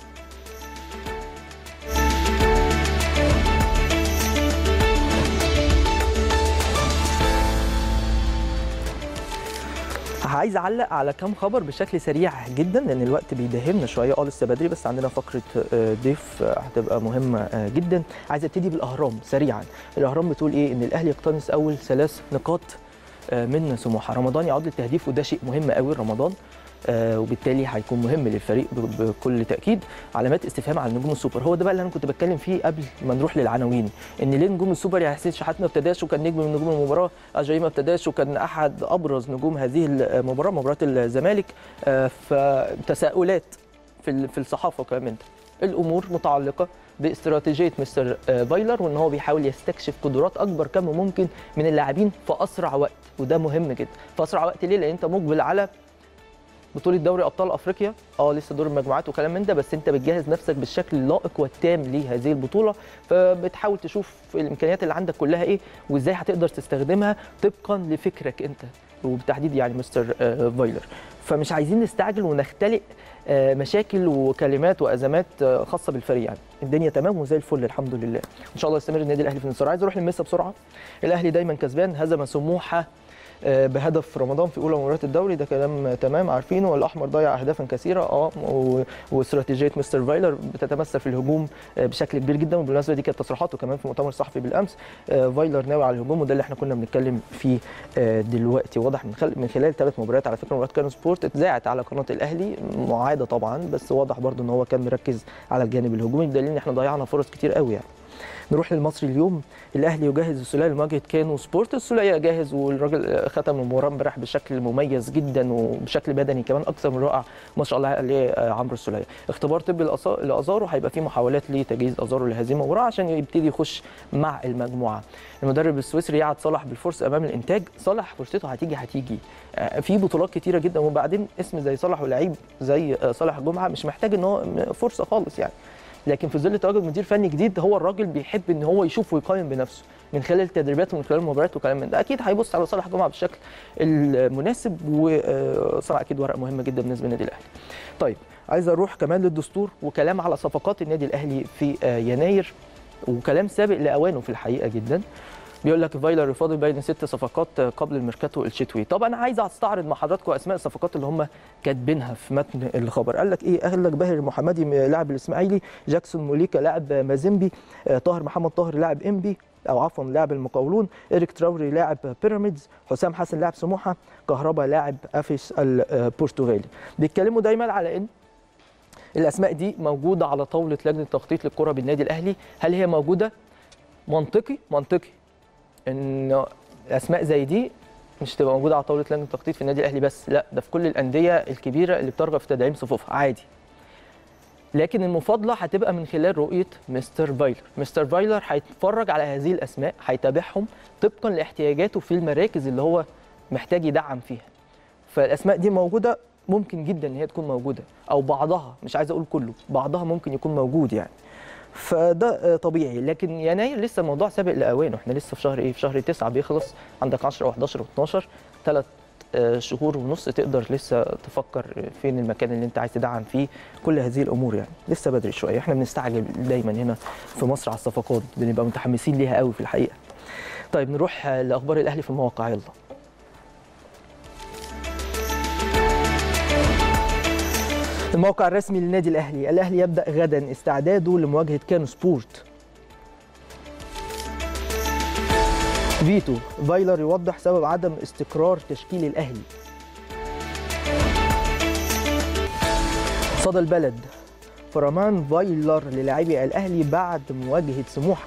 عايز اعلق على كام خبر بشكل سريع جدا لان الوقت بيداهمنا شويه اه لسه بدري بس عندنا فقره آه، ضيف آه، هتبقى مهمه آه، جدا عايز ابتدي بالاهرام سريعا الاهرام بتقول ايه ان الاهلي يقتنص اول ثلاث نقاط آه، من سموحه رمضان يعود للتهديف وده شيء مهم قوي رمضان آه، وبالتالي هيكون مهم للفريق ب- بكل تاكيد علامات استفهام على نجوم السوبر هو ده بقى اللي انا كنت بتكلم فيه قبل ما نروح للعناوين ان ليه نجوم السوبر يا حسين شحات ما ابتداش وكان نجم من نجوم المباراه اجاي ما ابتداش وكان احد ابرز نجوم هذه المباراه مباراه الزمالك آه، فتساؤلات في ال- في الصحافه وكلام من ده الامور متعلقه باستراتيجيه مستر آه، فايلر وان هو بيحاول يستكشف قدرات اكبر كم ممكن من اللاعبين في اسرع وقت وده مهم جدا في اسرع وقت ليه لان انت مقبل على بطوله دوري ابطال افريقيا اه لسه دور المجموعات وكلام من ده بس انت بتجهز نفسك بالشكل اللائق والتام لهذه البطوله فبتحاول تشوف الامكانيات اللي عندك كلها ايه وازاي هتقدر تستخدمها طبقا لفكرك انت وبالتحديد يعني مستر آه، فايلر فمش عايزين نستعجل ونختلق آه، مشاكل وكلمات وازمات آه، خاصه بالفريق يعني الدنيا تمام وزي الفل الحمد لله ان شاء الله يستمر النادي الاهلي في الانتصار عايز اروح للمسا بسرعه الاهلي دايما كسبان هزم سموحه آه، بهدف رمضان في اولى مباريات الدوري ده كلام تمام عارفينه والاحمر ضيع اهدافا كثيره اه و- واستراتيجيه مستر فايلر بتتمثل في الهجوم آه، بشكل كبير جدا وبالمناسبه دي كانت تصريحاته كمان في مؤتمر صحفي بالامس آه، فايلر ناوي على الهجوم وده اللي احنا كنا بنتكلم فيه آه، دلوقتي واضح من خل... من خلال ثلاث مباريات على فكره مباراه كانو سبورت اتذاعت على قناه الاهلي معاده طبعا بس واضح برضو ان هو كان مركز على الجانب الهجومي بدليل ان احنا ضيعنا فرص كتير قوي يعني نروح للمصري اليوم الاهلي يجهز السوليه لمواجهه كانو سبورت السوليه جاهز والراجل ختم المباراه امبارح بشكل مميز جدا وبشكل بدني كمان اكثر من رائع ما شاء الله عليه عمرو السوليه اختبار طبي لأصا- لازارو هيبقى فيه محاولات لتجهيز ازارو لهذه المباراه عشان يبتدي يخش مع المجموعه المدرب السويسري يعد صلاح بالفرصه امام الانتاج صلاح فرصته هتيجي هتيجي آه، في بطولات كتيره جدا وبعدين اسم زي صلاح ولاعيب زي آه، صالح جمعه مش محتاج ان هو فرصه خالص يعني لكن في ظل تواجد مدير فني جديد هو الراجل بيحب ان هو يشوف ويقيم بنفسه من خلال التدريبات ومن خلال المباريات وكلام من ده اكيد هيبص على صالح جمعه بالشكل المناسب وصراحه اكيد ورقه مهمه جدا بالنسبه للنادي الاهلي. طيب عايز اروح كمان للدستور وكلام على صفقات النادي الاهلي في آه، يناير وكلام سابق لاوانه في الحقيقه جدا بيقول لك فايلر يفاضل بين ست صفقات قبل الميركاتو الشتوي طب انا عايز استعرض مع حضراتكم اسماء الصفقات اللي هم كاتبينها في متن الخبر قال لك ايه قال لك باهر المحمدي لاعب الاسماعيلي جاكسون موليكا لاعب مازيمبي آه، طاهر محمد طاهر لاعب انبي او عفوا لاعب المقاولون ايريك تراوري لاعب بيراميدز حسام حسن لاعب سموحه كهربا لاعب افيس البرتغالي بيتكلموا دايما على ان الاسماء دي موجوده على طاوله لجنه التخطيط للكره بالنادي الاهلي هل هي موجوده منطقي منطقي ان اسماء زي دي مش تبقى موجوده على طاوله لجنه التخطيط في النادي الاهلي بس لا ده في كل الانديه الكبيره اللي بترغب في تدعيم صفوفها عادي لكن المفاضله هتبقى من خلال رؤيه مستر فايلر مستر فايلر هيتفرج على هذه الاسماء هيتابعهم طبقا لاحتياجاته في المراكز اللي هو محتاج يدعم فيها فالاسماء دي موجوده ممكن جدا ان هي تكون موجوده او بعضها مش عايز اقول كله بعضها ممكن يكون موجود يعني فده آه، طبيعي لكن يناير لسه الموضوع سابق لاوانه احنا لسه في شهر ايه في شهر 9 بيخلص عندك 10 و11 و12 ثلاث شهور ونص تقدر لسه تفكر فين المكان اللي انت عايز تدعم فيه كل هذه الامور يعني لسه بدري شويه احنا بنستعجل دايما هنا في مصر على الصفقات بنبقى متحمسين ليها قوي في الحقيقه طيب نروح آه، لاخبار الاهلي في المواقع يلا الموقع الرسمي للنادي الاهلي الاهلي يبدا غدا استعداده لمواجهه كانو سبورت فيتو فايلر يوضح سبب عدم استقرار تشكيل الاهلي صدى البلد فرمان فايلر للاعبي الاهلي بعد مواجهه سموحه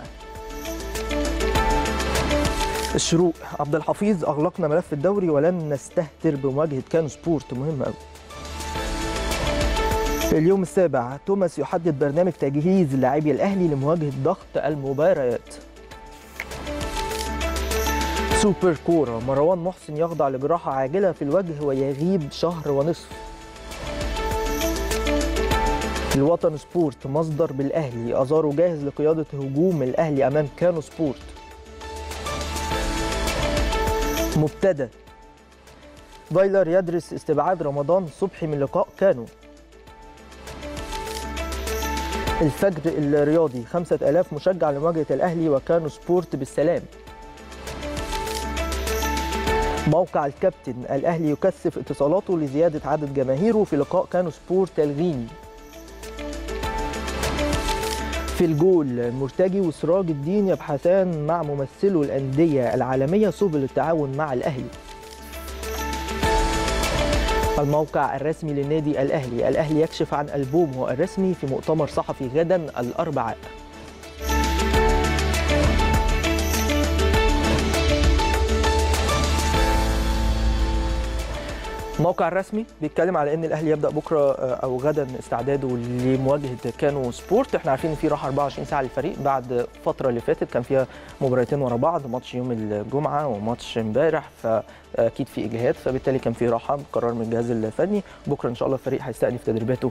الشروق عبد الحفيظ اغلقنا ملف الدوري ولن نستهتر بمواجهه كانو سبورت مهم قوي في اليوم السابع توماس يحدد برنامج تجهيز لاعبي الاهلي لمواجهه ضغط المباريات سوبر كوره مروان محسن يخضع لجراحه عاجله في الوجه ويغيب شهر ونصف الوطن سبورت مصدر بالاهلي ازارو جاهز لقياده هجوم الاهلي امام كانو سبورت مبتدى فايلر يدرس استبعاد رمضان صبحي من لقاء كانو الفجر الرياضي 5000 مشجع لمواجهة الأهلي وكانوا سبورت بالسلام موقع الكابتن الأهلي يكثف اتصالاته لزيادة عدد جماهيره في لقاء كانوا سبورت الغيني في الجول مرتجي وسراج الدين يبحثان مع ممثلو الأندية العالمية سبل التعاون مع الأهلي الموقع الرسمي للنادي الأهلي الأهلي يكشف عن ألبومه الرسمي في مؤتمر صحفي غدا الأربعاء الموقع الرسمي بيتكلم على ان الاهلي يبدا بكره او غدا استعداده لمواجهه كانو سبورت احنا عارفين ان في راحه 24 ساعه للفريق بعد الفتره اللي فاتت كان فيها مباراتين ورا بعض ماتش يوم الجمعه وماتش امبارح فاكيد في اجهاد فبالتالي كان في راحه قرار من الجهاز الفني بكره ان شاء الله الفريق هيستأنف تدريباته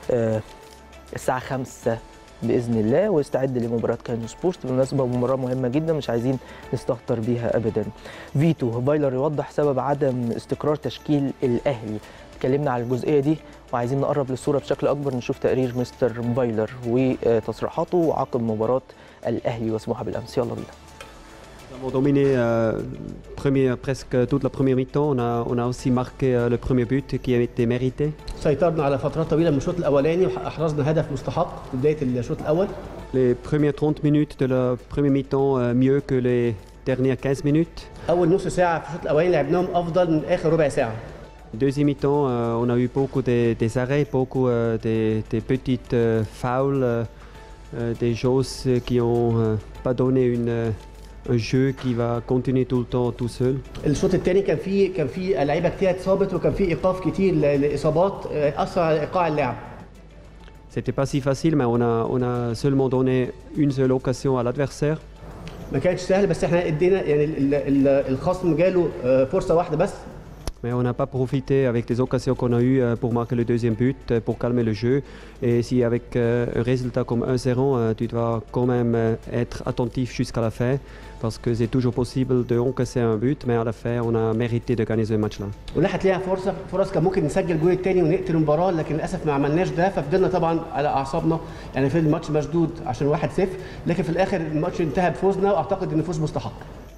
الساعه 5 باذن الله ويستعد لمباراه كانو سبورت بالمناسبه مباراه مهمه جدا مش عايزين نستهتر بيها ابدا فيتو فايلر يوضح سبب عدم استقرار تشكيل الاهلي اتكلمنا على الجزئيه دي وعايزين نقرب للصوره بشكل اكبر نشوف تقرير مستر فايلر وتصريحاته عقب مباراه الاهلي وسموحه بالامس يلا بينا Nous avons dominé euh, premier, presque toute la première mi-temps. On a, on a aussi marqué euh, le premier but qui a été mérité. سيطرنا على فترات طويله من الشوط الاولاني واحرزنا هدف مستحق في بدايه الشوط الاول Les premières 30 minutes de la première mi-temps euh, mieux que les dernières 15 minutes. اول نص ساعه في الشوط الاولاني لعبناهم افضل من اخر ربع ساعه Deuxième mi-temps, euh, on a eu beaucoup des, des arrêts, beaucoup euh, des, des petites euh, fouls, euh, euh, des choses qui n'ont pas donné une, euh, un jeu qui va continuer tout le temps tout seul. الشوط الثاني كان فيه كان فيه لعيبه كتير اتصابت وكان فيه ايقاف كتير ل- لاصابات آه، اثر على ايقاع اللعب C'était pas si facile, mais on a, on a seulement donné une seule occasion à l'adversaire. ما كانش سهل بس احنا ادينا يعني ال- ال- الخصم جاله آه، فرصه واحده بس Mais on n'a pas profité avec les occasions qu'on a eues euh, pour marquer le deuxième but, euh, pour calmer le jeu. Et si avec euh, un résultat comme 1-0, euh, tu dois quand même euh, être attentif jusqu'à la fin, parce que c'est toujours possible de encaisser un but, mais à la fin, on a mérité de gagner ce match-là. ولا هتلاقيها فرصه فرص كان ممكن نسجل الجول الثاني ونقتل المباراه لكن للاسف ما عملناش ده ففضلنا طبعا على اعصابنا يعني في الماتش مشدود عشان 1-0 لكن في الاخر الماتش انتهى بفوزنا واعتقد ان الفوز مستحق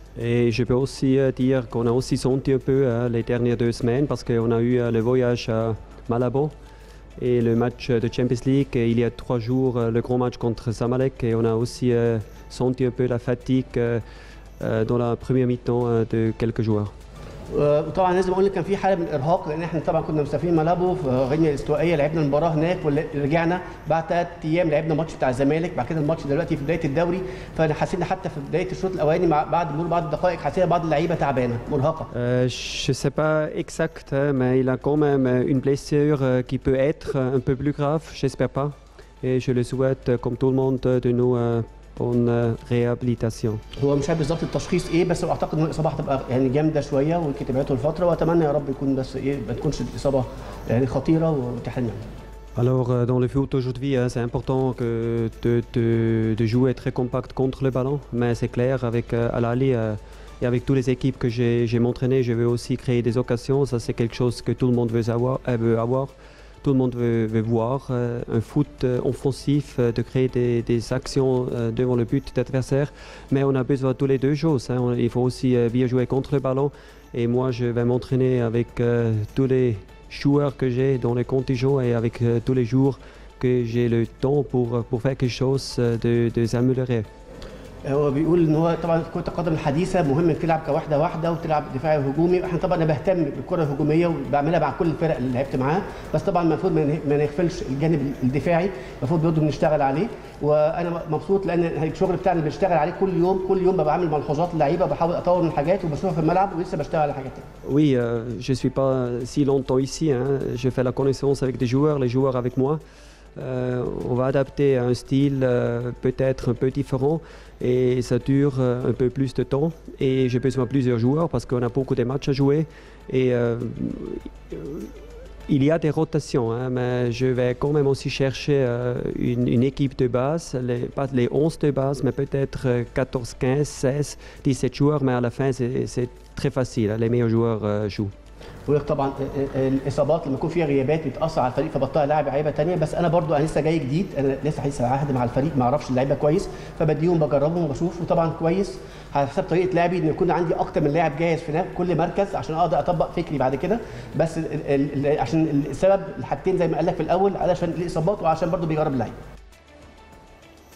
Et je peux aussi euh, dire qu'on a aussi senti un peu euh, les dernières deux semaines, parce qu'on a eu euh, le voyage à Malabo et le match de Champions League. Et il y a trois jours, euh, le grand match contre Zamalek. Et on a aussi euh, senti un peu la fatigue euh, euh, dans la première mi-temps euh, de quelques joueurs. وطبعا لازم اقول لك كان في حاله من الارهاق لان احنا طبعا كنا مسافرين ملابو في غينيا الاستوائيه لعبنا المباراه هناك ورجعنا بعد ثلاث ايام لعبنا ماتش بتاع الزمالك بعد كده الماتش دلوقتي في بدايه الدوري فانا حسينا حتى في بدايه الشوط الاولاني مع بعد مرور بعض الدقائق حسينا بعض اللعيبه تعبانه مرهقه Euh, je ne sais pas exact, hein, mais il a quand même euh, une blessure euh, qui peut être euh, un peu plus grave, j'espère pas. Et je le souhaite, euh, comme tout le monde, de nous euh, bonne euh, réhabilitation. هو مش عارف بالظبط التشخيص ايه بس اعتقد ان الاصابه هتبقى يعني جامده شويه ويمكن تبعته الفتره واتمنى يا رب يكون بس ايه ما تكونش الاصابه يعني خطيره وتحرمنا Alors, euh, dans le foot aujourd'hui, hein, c'est important que de, de- de jouer très compact contre le ballon, mais c'est clair, avec euh, Al-Ali euh, et avec toutes les équipes que j'ai j'ai m'entraîné, je veux aussi créer des occasions. Ça, c'est quelque chose que tout le monde veut avoir. euh, veut avoir. Tout le monde veut, veut voir euh, un foot euh, offensif, euh, de créer des, des actions euh, devant le but d'adversaire. Mais on a besoin de toutes les deux choses. hein. On- il faut aussi euh, bien jouer contre le ballon. Et moi, je vais m'entraîner avec euh, tous les joueurs que j'ai dans les contingents et avec euh, tous les jours que j'ai le temps pour, pour faire quelque chose euh, de, de s'améliorer. هو بيقول ان هو طبعا كره القدم الحديثه مهم انك تلعب كواحده واحده وتلعب دفاعي وهجومي احنا طبعا انا بهتم بالكره الهجوميه وبعملها مع كل الفرق اللي لعبت معاها بس طبعا المفروض ما نه- ما نغفلش الجانب الدفاعي المفروض برضه بنشتغل عليه وانا مبسوط لان الشغل بتاعنا اللي بنشتغل عليه كل يوم كل يوم ببقى بعمل ملحوظات للعيبه وبحاول اطور من حاجات وبشوفها في الملعب ولسه بشتغل على حاجات تانية. Oui, euh, je ne suis pas si longtemps ici. hein. Je fais la connaissance avec des joueurs, les joueurs avec moi. Euh, on va adapter un style euh, peut-être un peu différent et ça dure euh, un peu plus de temps. Et j'ai besoin de plusieurs joueurs parce qu'on a beaucoup de matchs à jouer. Et euh, il y a des rotations, hein, mais je vais quand même aussi chercher euh, une, une équipe de base, les, pas les 11 de base, mais peut-être euh, 14, 15, 16, 17 joueurs, mais à la fin c'est c'est très facile, hein, les meilleurs joueurs euh, jouent. ويقول طبعا الاصابات لما يكون فيها غيابات بتاثر على الفريق فبضطر العب لعيبه ثانيه بس انا برضو انا لسه جاي جديد انا لسه حديث العهد مع الفريق ما اعرفش اللعيبه كويس فبديهم بجربهم وبشوف وطبعا كويس على حسب طريقه لعبي ان يكون عندي اكتر من لاعب جاهز في كل مركز عشان اقدر اطبق فكري بعد كده بس ال ال ال عشان السبب الحاجتين زي ما قال لك في الاول علشان الاصابات وعشان برضو بيجرب اللعيبه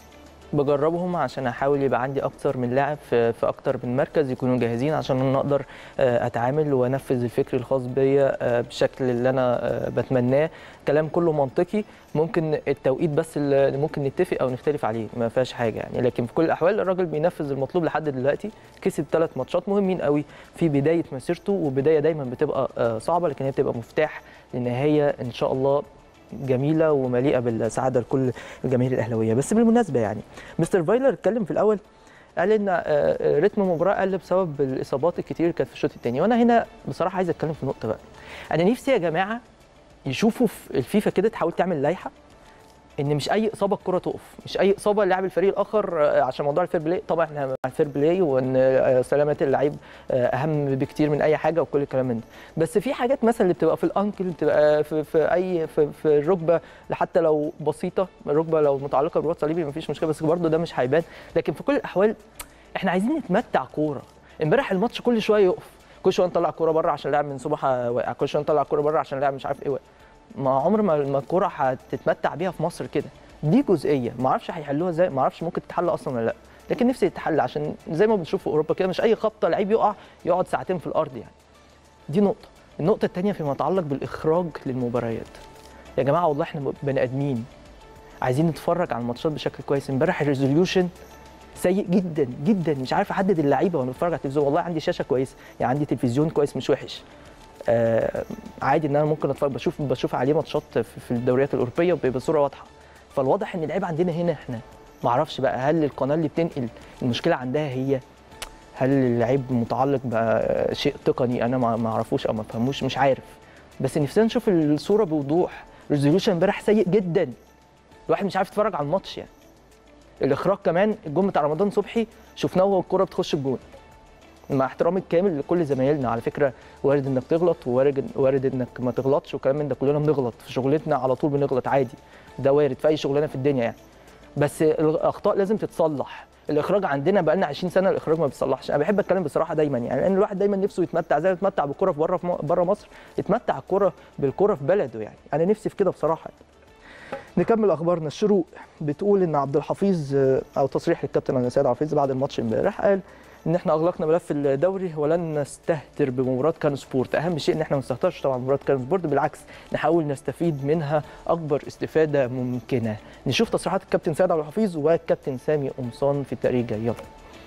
بجربهم عشان احاول يبقى عندي اكتر من لاعب في, في اكتر من مركز يكونوا جاهزين عشان انا اقدر آه، اتعامل وانفذ الفكر الخاص بيا آه، بالشكل اللي انا آه، بتمناه كلام كله منطقي ممكن التوقيت بس اللي ممكن نتفق او نختلف عليه ما فيهاش حاجه يعني لكن في كل الاحوال الراجل بينفذ المطلوب لحد دلوقتي كسب ثلاث ماتشات مهمين قوي في بدايه مسيرته وبدايه دايما بتبقى آه، صعبه لكن هي بتبقى مفتاح لنهايه ان شاء الله جميله ومليئه بالسعاده لكل الجماهير الاهلاويه بس بالمناسبه يعني مستر فايلر اتكلم في الاول قال ان آه، آه، رتم المباراه قل بسبب الاصابات الكتير اللي كانت في الشوط الثاني وانا هنا بصراحه عايز اتكلم في نقطه بقى انا نفسي يا جماعه يشوفوا في الفيفا كده تحاول تعمل لائحه ان مش اي اصابه الكره تقف مش اي اصابه لاعب الفريق الاخر آه، عشان موضوع الفير بلاي طبعا احنا مع الفير بلاي وان آه، سلامه اللعيب آه، اهم بكتير من اي حاجه وكل الكلام من ده بس في حاجات مثلا اللي بتبقى في الانكل بتبقى في, في اي في, في الركبه حتى لو بسيطه الركبه لو متعلقه برباط صليبي مفيش مشكله بس برضه ده مش هيبان لكن في كل الاحوال احنا عايزين نتمتع كوره امبارح الماتش كل شويه يقف كل شويه نطلع كوره بره عشان لاعب من سموحه واقع كل شويه نطلع كوره بره عشان لاعب مش عارف ايه واقع ما عمر ما ما الكوره هتتمتع بيها في مصر كده دي جزئيه ما اعرفش هيحلوها ازاي ما اعرفش ممكن تتحل اصلا ولا لا لكن نفسي تتحل عشان زي ما بنشوف في اوروبا كده مش اي خبطه لعيب يقع يقعد ساعتين في الارض يعني دي نقطه النقطه الثانيه فيما يتعلق بالاخراج للمباريات يا جماعه والله احنا بني ادمين عايزين نتفرج على الماتشات بشكل كويس امبارح الريزوليوشن سيء جدا جدا مش عارف احدد اللعيبه وانا بتفرج على التلفزيون والله عندي شاشه كويسه يعني عندي تلفزيون كويس مش وحش آه عادي ان انا ممكن اتفرج بشوف بشوف عليه ماتشات في في الدوريات الاوروبيه وبيبقى بصوره واضحه فالواضح ان اللعيبه عندنا هنا احنا ما اعرفش بقى هل القناه اللي بتنقل المشكله عندها هي هل اللعيب متعلق بقى شيء تقني انا ما ما اعرفوش او ما فهموش مش عارف بس نفسنا نشوف الصوره بوضوح ريزوليوشن امبارح سيء جدا الواحد مش عارف يتفرج على الماتش يعني الاخراج كمان الجون بتاع رمضان صبحي شفناه وهو الكوره بتخش الجون مع احترامي الكامل لكل زمايلنا على فكره وارد انك تغلط ووارد وارد انك ما تغلطش وكلام من ده كلنا بنغلط في شغلتنا على طول بنغلط عادي ده وارد في اي شغلانه في الدنيا يعني بس الاخطاء لازم تتصلح الاخراج عندنا بقى لنا 20 سنه الاخراج ما بيتصلحش انا بحب اتكلم بصراحه دايما يعني لان الواحد دايما نفسه يتمتع زي ما يتمتع بالكوره في بره في بره مصر يتمتع الكوره بالكوره في بلده يعني انا نفسي في كده بصراحه نكمل اخبارنا الشروق بتقول ان عبد الحفيظ او تصريح للكابتن سيد عبد الحفيظ بعد الماتش امبارح قال ان احنا اغلقنا ملف الدوري ولن نستهتر بمباراه كان سبورت اهم شيء ان احنا ما نستهترش طبعا بمباراه كان سبورت بالعكس نحاول نستفيد منها اكبر استفاده ممكنه نشوف تصريحات الكابتن سيد عبد الحفيظ والكابتن سامي قمصان في التقرير الجاي يلا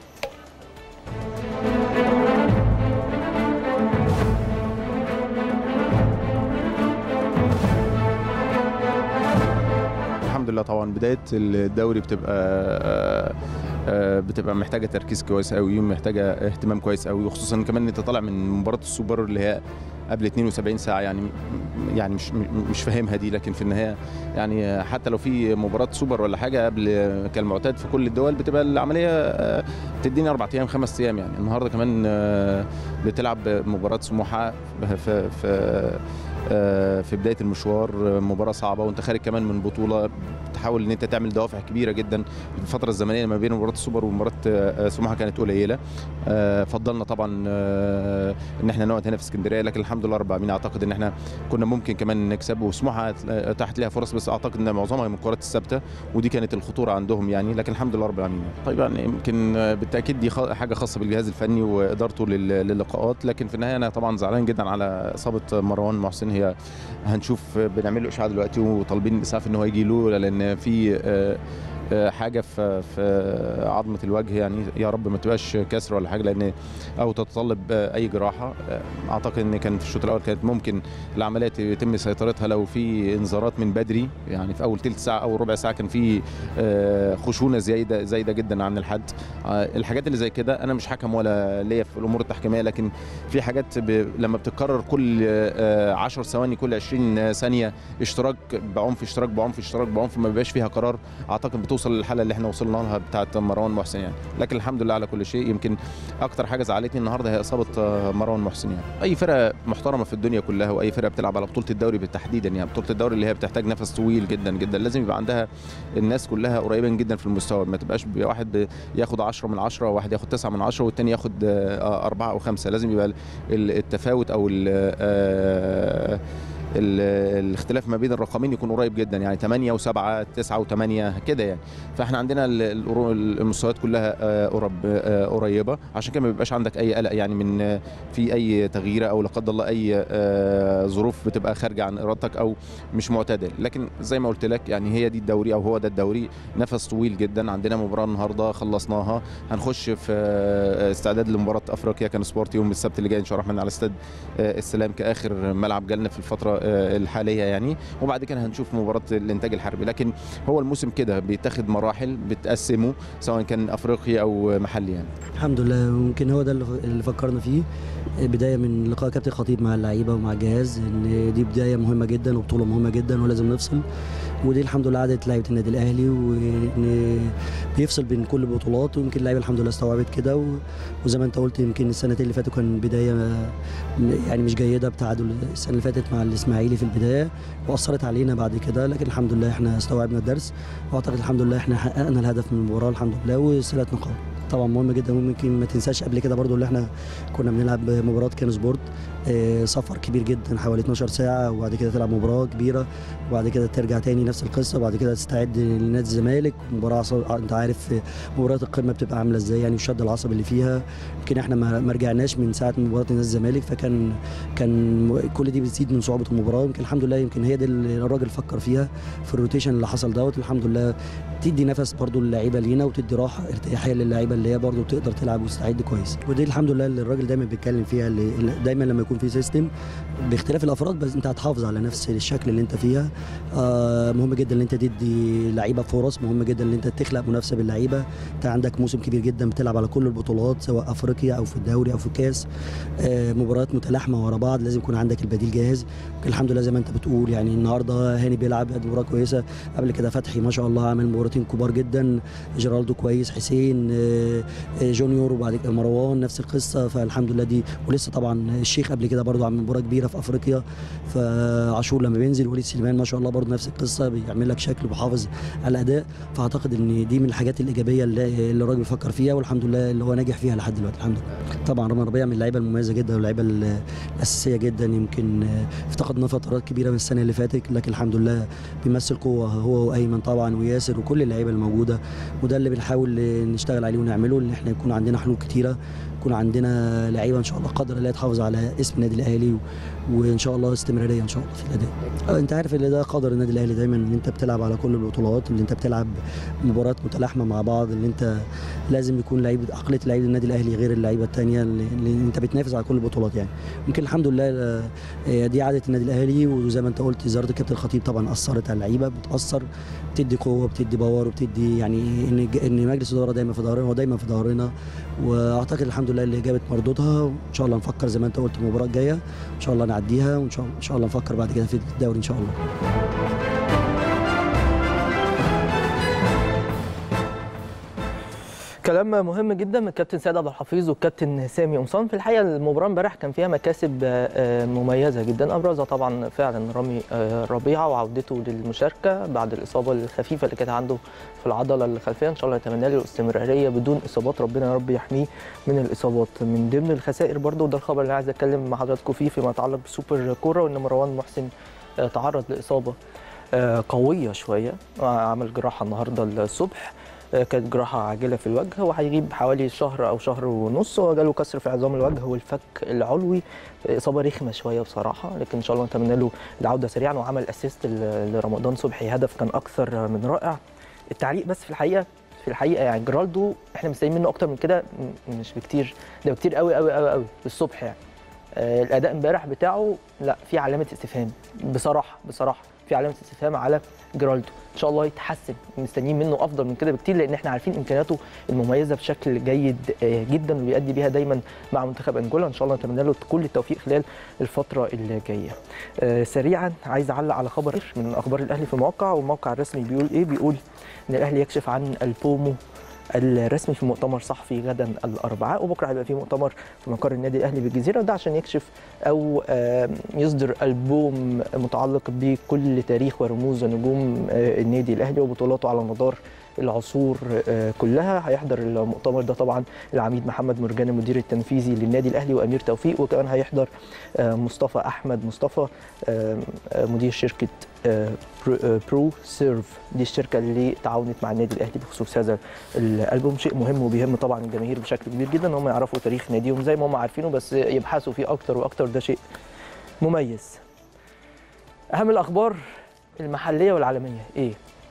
الحمد لله طبعا بدايه الدوري بتبقى آه، آه، بتبقى محتاجه تركيز كويس قوي محتاجه اهتمام كويس قوي وخصوصا كمان ان انت طالع من مباراه السوبر اللي هي قبل 72 ساعه يعني يعني مش مش فاهمها دي لكن في النهايه يعني حتى لو في مباراه سوبر ولا حاجه قبل كالمعتاد في كل الدول بتبقى العمليه آه، تديني اربع ايام خمس ايام يعني النهارده كمان آه، بتلعب مباراه سموحه في في آه، في بدايه المشوار آه، مباراه صعبه وانت خارج كمان من بطوله تحاول ان انت تعمل دوافع كبيره جدا الفتره الزمنيه ما بين مباراه السوبر ومباراه آه، سموحه كانت قليله آه، فضلنا طبعا آه، ان احنا نقعد هنا في اسكندريه لكن الحمد لله رب العالمين اعتقد ان احنا كنا ممكن كمان نكسب وسموحه اتاحت لها فرص بس اعتقد ان معظمها من الكرات الثابته ودي كانت الخطوره عندهم يعني لكن الحمد لله رب العالمين طيب يعني يمكن آه، بالتاكيد دي خ- حاجه خاصه بالجهاز الفني وادارته لل- للقاءات لكن في النهايه انا طبعا زعلان جدا على اصابه مروان محسن هي هنشوف بنعمل له اشعه دلوقتي وطالبين الاسعاف ان هو يجي له لان في آه، آه، حاجه في في عظمه الوجه يعني يا رب ما تبقاش كسر ولا حاجه لان او تتطلب آه، اي جراحه آه، اعتقد ان كان في الشوط الاول كانت ممكن العمليه يتم سيطرتها لو في انذارات من بدري يعني في اول ثلث ساعه او ربع ساعه كان في آه، خشونه زايده زايده جدا عن الحد آه، الحاجات اللي زي كده انا مش حكم ولا ليا في الامور التحكيميه لكن في حاجات ب... لما بتتكرر كل 10 ثواني كل 20 ثانيه اشتراك بعنف اشتراك بعنف اشتراك بعنف ما بيبقاش فيها قرار اعتقد بتوصل للحاله اللي احنا وصلنا لها بتاعه مروان محسن يعني لكن الحمد لله على كل شيء يمكن اكتر حاجه زعلتني النهارده هي اصابه آه، مروان محسن يعني اي فرقه محترمه في الدنيا كلها واي فرقه بتلعب على بطوله الدوري بالتحديدا يعني بطوله الدوري اللي هي بتحتاج نفس طويل جدا جدا لازم يبقى عندها الناس كلها قريبه جدا في المستوى ما تبقاش بي- واحد ياخد 10 من 10 وواحد ياخد 9 من 10 والتاني ياخد آه، أربعة أو خمسة لازم يبقى ال- التفاوت أو ال- آه، ال- الاختلاف ما بين الرقمين يكون قريب جدا يعني 8 و7 9 و8 كده يعني فاحنا عندنا ال- الأرو- المستويات كلها آه، قرب آه، قريبه عشان كده ما بيبقاش عندك اي قلق يعني من آه، في اي تغيير او لا قدر الله اي آه، ظروف بتبقى خارجه عن ارادتك او مش معتدل لكن زي ما قلت لك يعني هي دي الدوري او هو ده الدوري نفس طويل جدا عندنا مباراه النهارده خلصناها هنخش في آه، استعداد لمباراه افريقيا كان سبورت يوم السبت اللي جاي ان شاء الله الرحمن على استاد آه، السلام كاخر ملعب جالنا في الفتره آه، الحاليه يعني وبعد كده هنشوف مباراه الانتاج الحربي لكن هو الموسم كده بيتاخد مراحل بتقسمه سواء كان افريقي او محلي يعني الحمد لله يمكن هو ده اللي اللي فكرنا فيه بدايه من لقاء كابتن خطيب مع اللعيبه ومع الجهاز ان دي بدايه مهمه جدا وبطوله مهمه جدا ولازم نفصل ودي الحمد لله عادت لعيبه النادي الاهلي وان بيفصل بين كل البطولات ويمكن اللعيبه الحمد لله استوعبت كده و- وزي ما انت قلت يمكن السنتين اللي فاتوا كان بدايه م- يعني مش جيده بتعادل السنه اللي فاتت مع الاسماعيلي في البدايه واثرت علينا بعد كده لكن الحمد لله احنا استوعبنا الدرس واعتقد الحمد لله احنا حققنا الهدف من المباراه الحمد لله وثلاث نقاط طبعا مهم جدا ممكن ما تنساش قبل كده برضو اللي احنا كنا بنلعب مباراه كان سبورت آه، سفر كبير جدا حوالي 12 ساعه وبعد كده تلعب مباراه كبيره وبعد كده ترجع تاني نفس القصه وبعد كده تستعد لنادي الزمالك مباراه عصب... انت عارف آه، مباراه القمه بتبقى عامله ازاي يعني والشد العصبي اللي فيها يمكن احنا ما ما رجعناش من ساعه مباراه نادي الزمالك فكان كان م- كل دي بتزيد من صعوبه المباراه يمكن الحمد لله يمكن هي دي اللي الراجل فكر فيها في الروتيشن اللي حصل دوت الحمد لله تدي نفس برضو للعيبه لينا وتدي راحه ارتياحيه للعيبه اللي هي برضو تقدر تلعب وتستعد كويس ودي الحمد لله اللي الراجل دايما بيتكلم فيها اللي اللي دايما لما يكون في سيستم باختلاف الافراد بس انت هتحافظ على نفس الشكل اللي انت فيها آه مهم جدا ان انت تدي لعيبه فرص مهم جدا ان انت تخلق منافسه باللعيبه انت عندك موسم كبير جدا بتلعب على كل البطولات سواء افريقيا او في الدوري او في الكاس آه مباريات متلاحمه ورا بعض لازم يكون عندك البديل جاهز الحمد لله زي ما انت بتقول يعني النهارده هاني بيلعب قد مباراه كويسه قبل كده فتحي ما شاء الله عامل مباراتين كبار جدا جيرالدو كويس حسين آه، آه، جونيور وبعد كده مروان نفس القصه فالحمد لله دي ولسه طبعا الشيخ قبل كده برضه عامل مباراه كبيره في افريقيا فعاشور لما بينزل وليد سليمان ما شاء الله برضه نفس القصه بيعمل لك شكل وبيحافظ على الاداء فاعتقد ان دي من الحاجات الايجابيه اللي اللي الراجل بيفكر فيها والحمد لله اللي هو ناجح فيها لحد دلوقتي الحمد لله طبعا رامي ربيع من اللعيبه المميزه جدا واللعيبه ال- الاساسيه جدا يمكن آه، افتقدنا فترات كبيره من السنه اللي فاتت لكن الحمد لله بيمثل قوه هو وايمن طبعا وياسر وكل اللعيبه الموجوده وده اللي بنحاول نشتغل عليه ونعمله ان احنا يكون عندنا حلول كتيره يكون عندنا لعيبه ان شاء الله قادره لا تحافظ على اسم النادي الاهلي و- وان شاء الله استمراريه ان شاء الله في الاداء آه، انت عارف ان ده قدر النادي الاهلي دايما ان انت بتلعب على كل البطولات اللي انت بتلعب مباريات متلاحمه مع بعض اللي انت لازم يكون لعيب عقليه لعيب النادي الاهلي غير اللعيبه الثانيه اللي, اللي انت بتنافس على كل البطولات يعني يمكن الحمد لله آه، دي عاده النادي الاهلي وزي ما انت قلت زياره الكابتن الخطيب طبعا اثرت على اللعيبه بتاثر بتدي قوه بتدي باور وبتدي يعني ان ان مجلس الاداره دايما في ظهرنا هو دايما في ظهرنا واعتقد الحمد لله اللي جابت مردودها وان شاء الله نفكر زي ما انت قلت المباراه الجايه ان شاء الله نعديها وان شاء ان شاء الله نفكر بعد كده في الدوري ان شاء الله كلام مهم جدا من الكابتن سيد عبد الحفيظ والكابتن سامي قمصان في الحقيقه المباراه امبارح كان فيها مكاسب آه، مميزه جدا ابرزها طبعا فعلا رامي آه، ربيعه وعودته للمشاركه بعد الاصابه الخفيفه اللي كانت عنده في العضله الخلفيه ان شاء الله نتمنى له الاستمراريه بدون اصابات ربنا يا رب يحميه من الاصابات من ضمن الخسائر برضو وده الخبر اللي عايز اتكلم مع حضراتكم فيه فيما يتعلق بسوبر كوره وان مروان محسن آه، تعرض لاصابه آه، قويه شويه عمل جراحه النهارده الصبح آه، كانت جراحه عاجله في الوجه وهيغيب حوالي شهر او شهر ونص هو جاله كسر في عظام الوجه والفك العلوي آه، اصابه رخمه شويه بصراحه لكن ان شاء الله نتمنى له العوده سريعا وعمل اسيست ل- لرمضان صبحي هدف كان اكثر من رائع التعليق بس في الحقيقه في الحقيقه يعني جرالدو احنا مستنيين منه اكتر من كده م- مش بكتير ده بكتير قوي قوي قوي قوي الصبح يعني آه، الاداء امبارح بتاعه لا في علامه استفهام بصراحه بصراحه في علامه استفهام على جرالدو ان شاء الله يتحسن مستنيين منه افضل من كده بكتير لان احنا عارفين امكانياته المميزه بشكل جيد آه، جدا وبيأدي بيها دايما مع منتخب انجولا ان شاء الله نتمنى له كل التوفيق خلال الفتره اللي جايه آه، سريعا عايز اعلق على خبر من اخبار الاهلي في الموقع والموقع الرسمي بيقول ايه بيقول ان الاهلي يكشف عن البومو الرسمي في مؤتمر صحفي غدا الاربعاء وبكره هيبقى في مؤتمر في مقر النادي الاهلي بالجزيره ده عشان يكشف او آم، يصدر البوم متعلق بكل تاريخ ورموز ونجوم آه، النادي الاهلي وبطولاته على مدار العصور آه، كلها هيحضر المؤتمر ده طبعا العميد محمد مرجان المدير التنفيذي للنادي الاهلي وامير توفيق وكمان هيحضر آه، مصطفى احمد مصطفى آه، آه، مدير شركه آه، برو- آه، برو سيرف دي الشركه اللي تعاونت مع النادي الاهلي بخصوص هذا الالبوم شيء مهم وبيهم طبعا الجماهير بشكل كبير جدا ان هم يعرفوا تاريخ ناديهم زي ما هم عارفينه بس يبحثوا فيه اكتر واكتر ده شيء مميز اهم الاخبار المحليه والعالميه ايه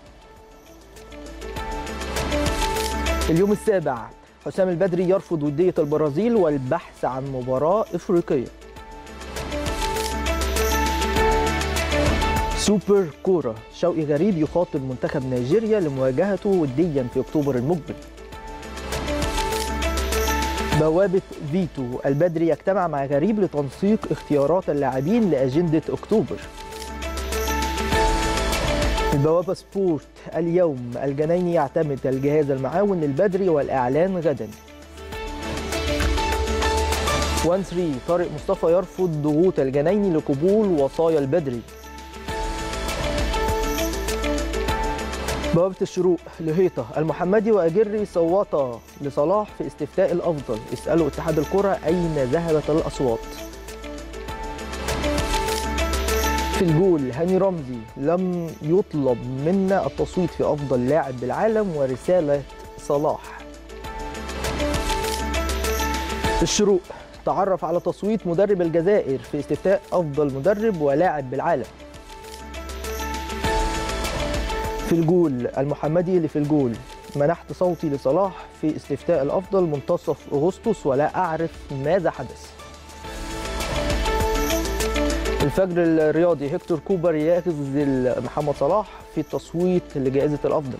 اليوم السابع حسام البدري يرفض وديه البرازيل والبحث عن مباراه افريقيه سوبر كوره شوقي غريب يخاطب منتخب نيجيريا لمواجهته وديا في اكتوبر المقبل بوابة فيتو البدري يجتمع مع غريب لتنسيق اختيارات اللاعبين لأجندة أكتوبر البوابة سبورت اليوم الجنايني يعتمد الجهاز المعاون للبدري والإعلان غدا 1 3 طارق مصطفى يرفض ضغوط الجنايني لقبول وصايا البدري بوابة الشروق لهيطة المحمدي وأجري صوتا لصلاح في استفتاء الأفضل اسألوا اتحاد الكرة أين ذهبت الأصوات في الجول هاني رمزي لم يطلب منا التصويت في أفضل لاعب بالعالم ورسالة صلاح في الشروق تعرف على تصويت مدرب الجزائر في استفتاء أفضل مدرب ولاعب بالعالم في الجول المحمدي اللي في الجول منحت صوتي لصلاح في استفتاء الأفضل منتصف أغسطس ولا أعرف ماذا حدث الفجر الرياضي هيكتور كوبر يخذل محمد صلاح في التصويت لجائزة الأفضل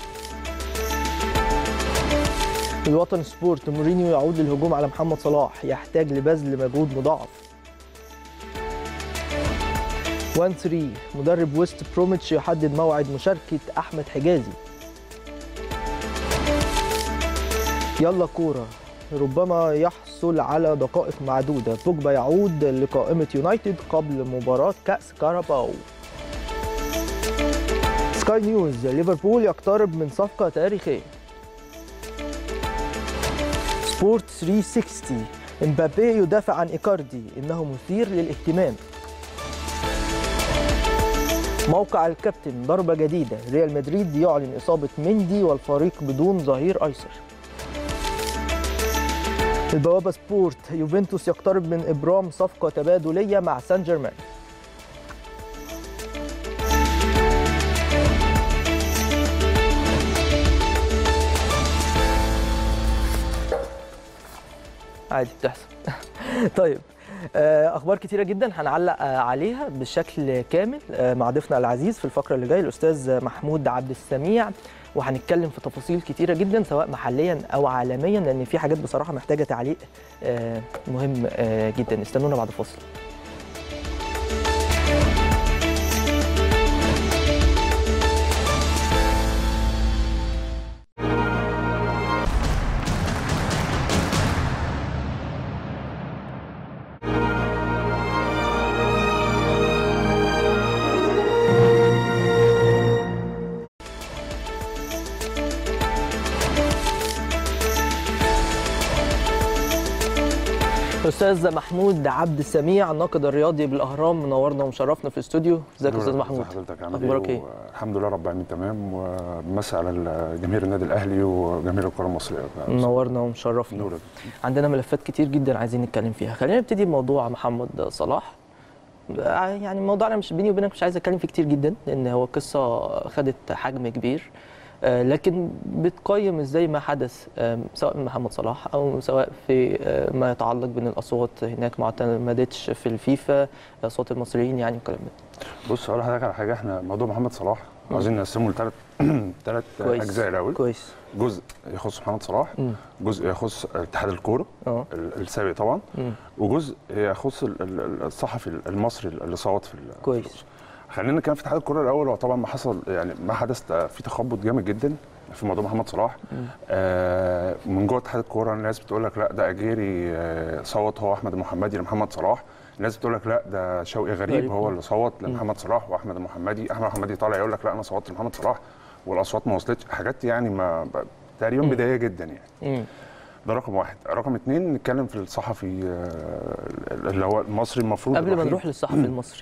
الوطن سبورت مورينيو يعود للهجوم على محمد صلاح يحتاج لبذل مجهود مضاعف 1 3 مدرب ويست بروميتش يحدد موعد مشاركة أحمد حجازي يلا كورة ربما يحصل على دقائق معدودة بوجبا يعود لقائمة يونايتد قبل مباراة كأس كاراباو سكاي نيوز ليفربول يقترب من صفقة تاريخية سبورت 360 امبابي يدافع عن إيكاردي إنه مثير للاهتمام موقع الكابتن ضربة جديدة ريال مدريد يعلن إصابة مندي والفريق بدون ظهير أيسر البوابة سبورت يوفنتوس يقترب من إبرام صفقة تبادلية مع سان جيرمان عادي بتحصل طيب آه، اخبار كتيره جدا هنعلق آه، عليها بشكل كامل آه، مع ضيفنا العزيز في الفقره اللي جايه الاستاذ محمود عبد السميع وهنتكلم في تفاصيل كتيره جدا سواء محليا او عالميا لان في حاجات بصراحه محتاجه تعليق آه، مهم آه، جدا استنونا بعد فاصل استاذ محمود عبد السميع الناقد الرياضي بالاهرام منورنا ومشرفنا في الاستوديو ازيك يا استاذ محمود حضرتك عامل أخبارك إيه؟ الحمد لله رب العالمين تمام ومسي على جماهير النادي الاهلي وجماهير الكره المصريه منورنا ومشرفنا نورك عندنا ملفات كتير جدا عايزين نتكلم فيها خلينا نبتدي بموضوع محمد صلاح يعني موضوعنا مش بيني وبينك مش عايز اتكلم فيه كتير جدا لان هو قصه خدت حجم كبير آه، لكن بتقيم ازاي ما حدث آم، سواء من محمد صلاح او سواء في آه، ما يتعلق بين الاصوات هناك ما اعتمدتش في الفيفا اصوات المصريين يعني الكلام ده بص اقول لحضرتك على حاجه احنا موضوع محمد صلاح عاوزين نقسمه لثلاث ثلاث كويس. اجزاء الاول كويس جزء يخص محمد صلاح مم. جزء يخص اتحاد الكوره اه ال- السابق طبعا مم. وجزء يخص ال- ال- الصحفي المصري اللي صوت في ال- كويس. في الأسرة. خلينا نتكلم في اتحاد الكوره الاول هو طبعا ما حصل يعني ما حدث في تخبط جامد جدا في موضوع محمد صلاح آه من جوه اتحاد الكوره الناس بتقول لك لا ده اجيري آه صوت هو احمد المحمدي لمحمد صلاح الناس بتقول لك لا ده شوقي غريب غريب. هو اللي صوت لمحمد صلاح واحمد المحمدي احمد المحمدي طالع يقول لك لا انا صوتت لمحمد صلاح والاصوات ما وصلتش حاجات يعني ما ب- تقريبا مم. بدايه جدا يعني مم. ده رقم واحد رقم اتنين نتكلم في الصحفي آه، اللي هو المصري المفروض قبل ما الوحيد. نروح للصحفي المصري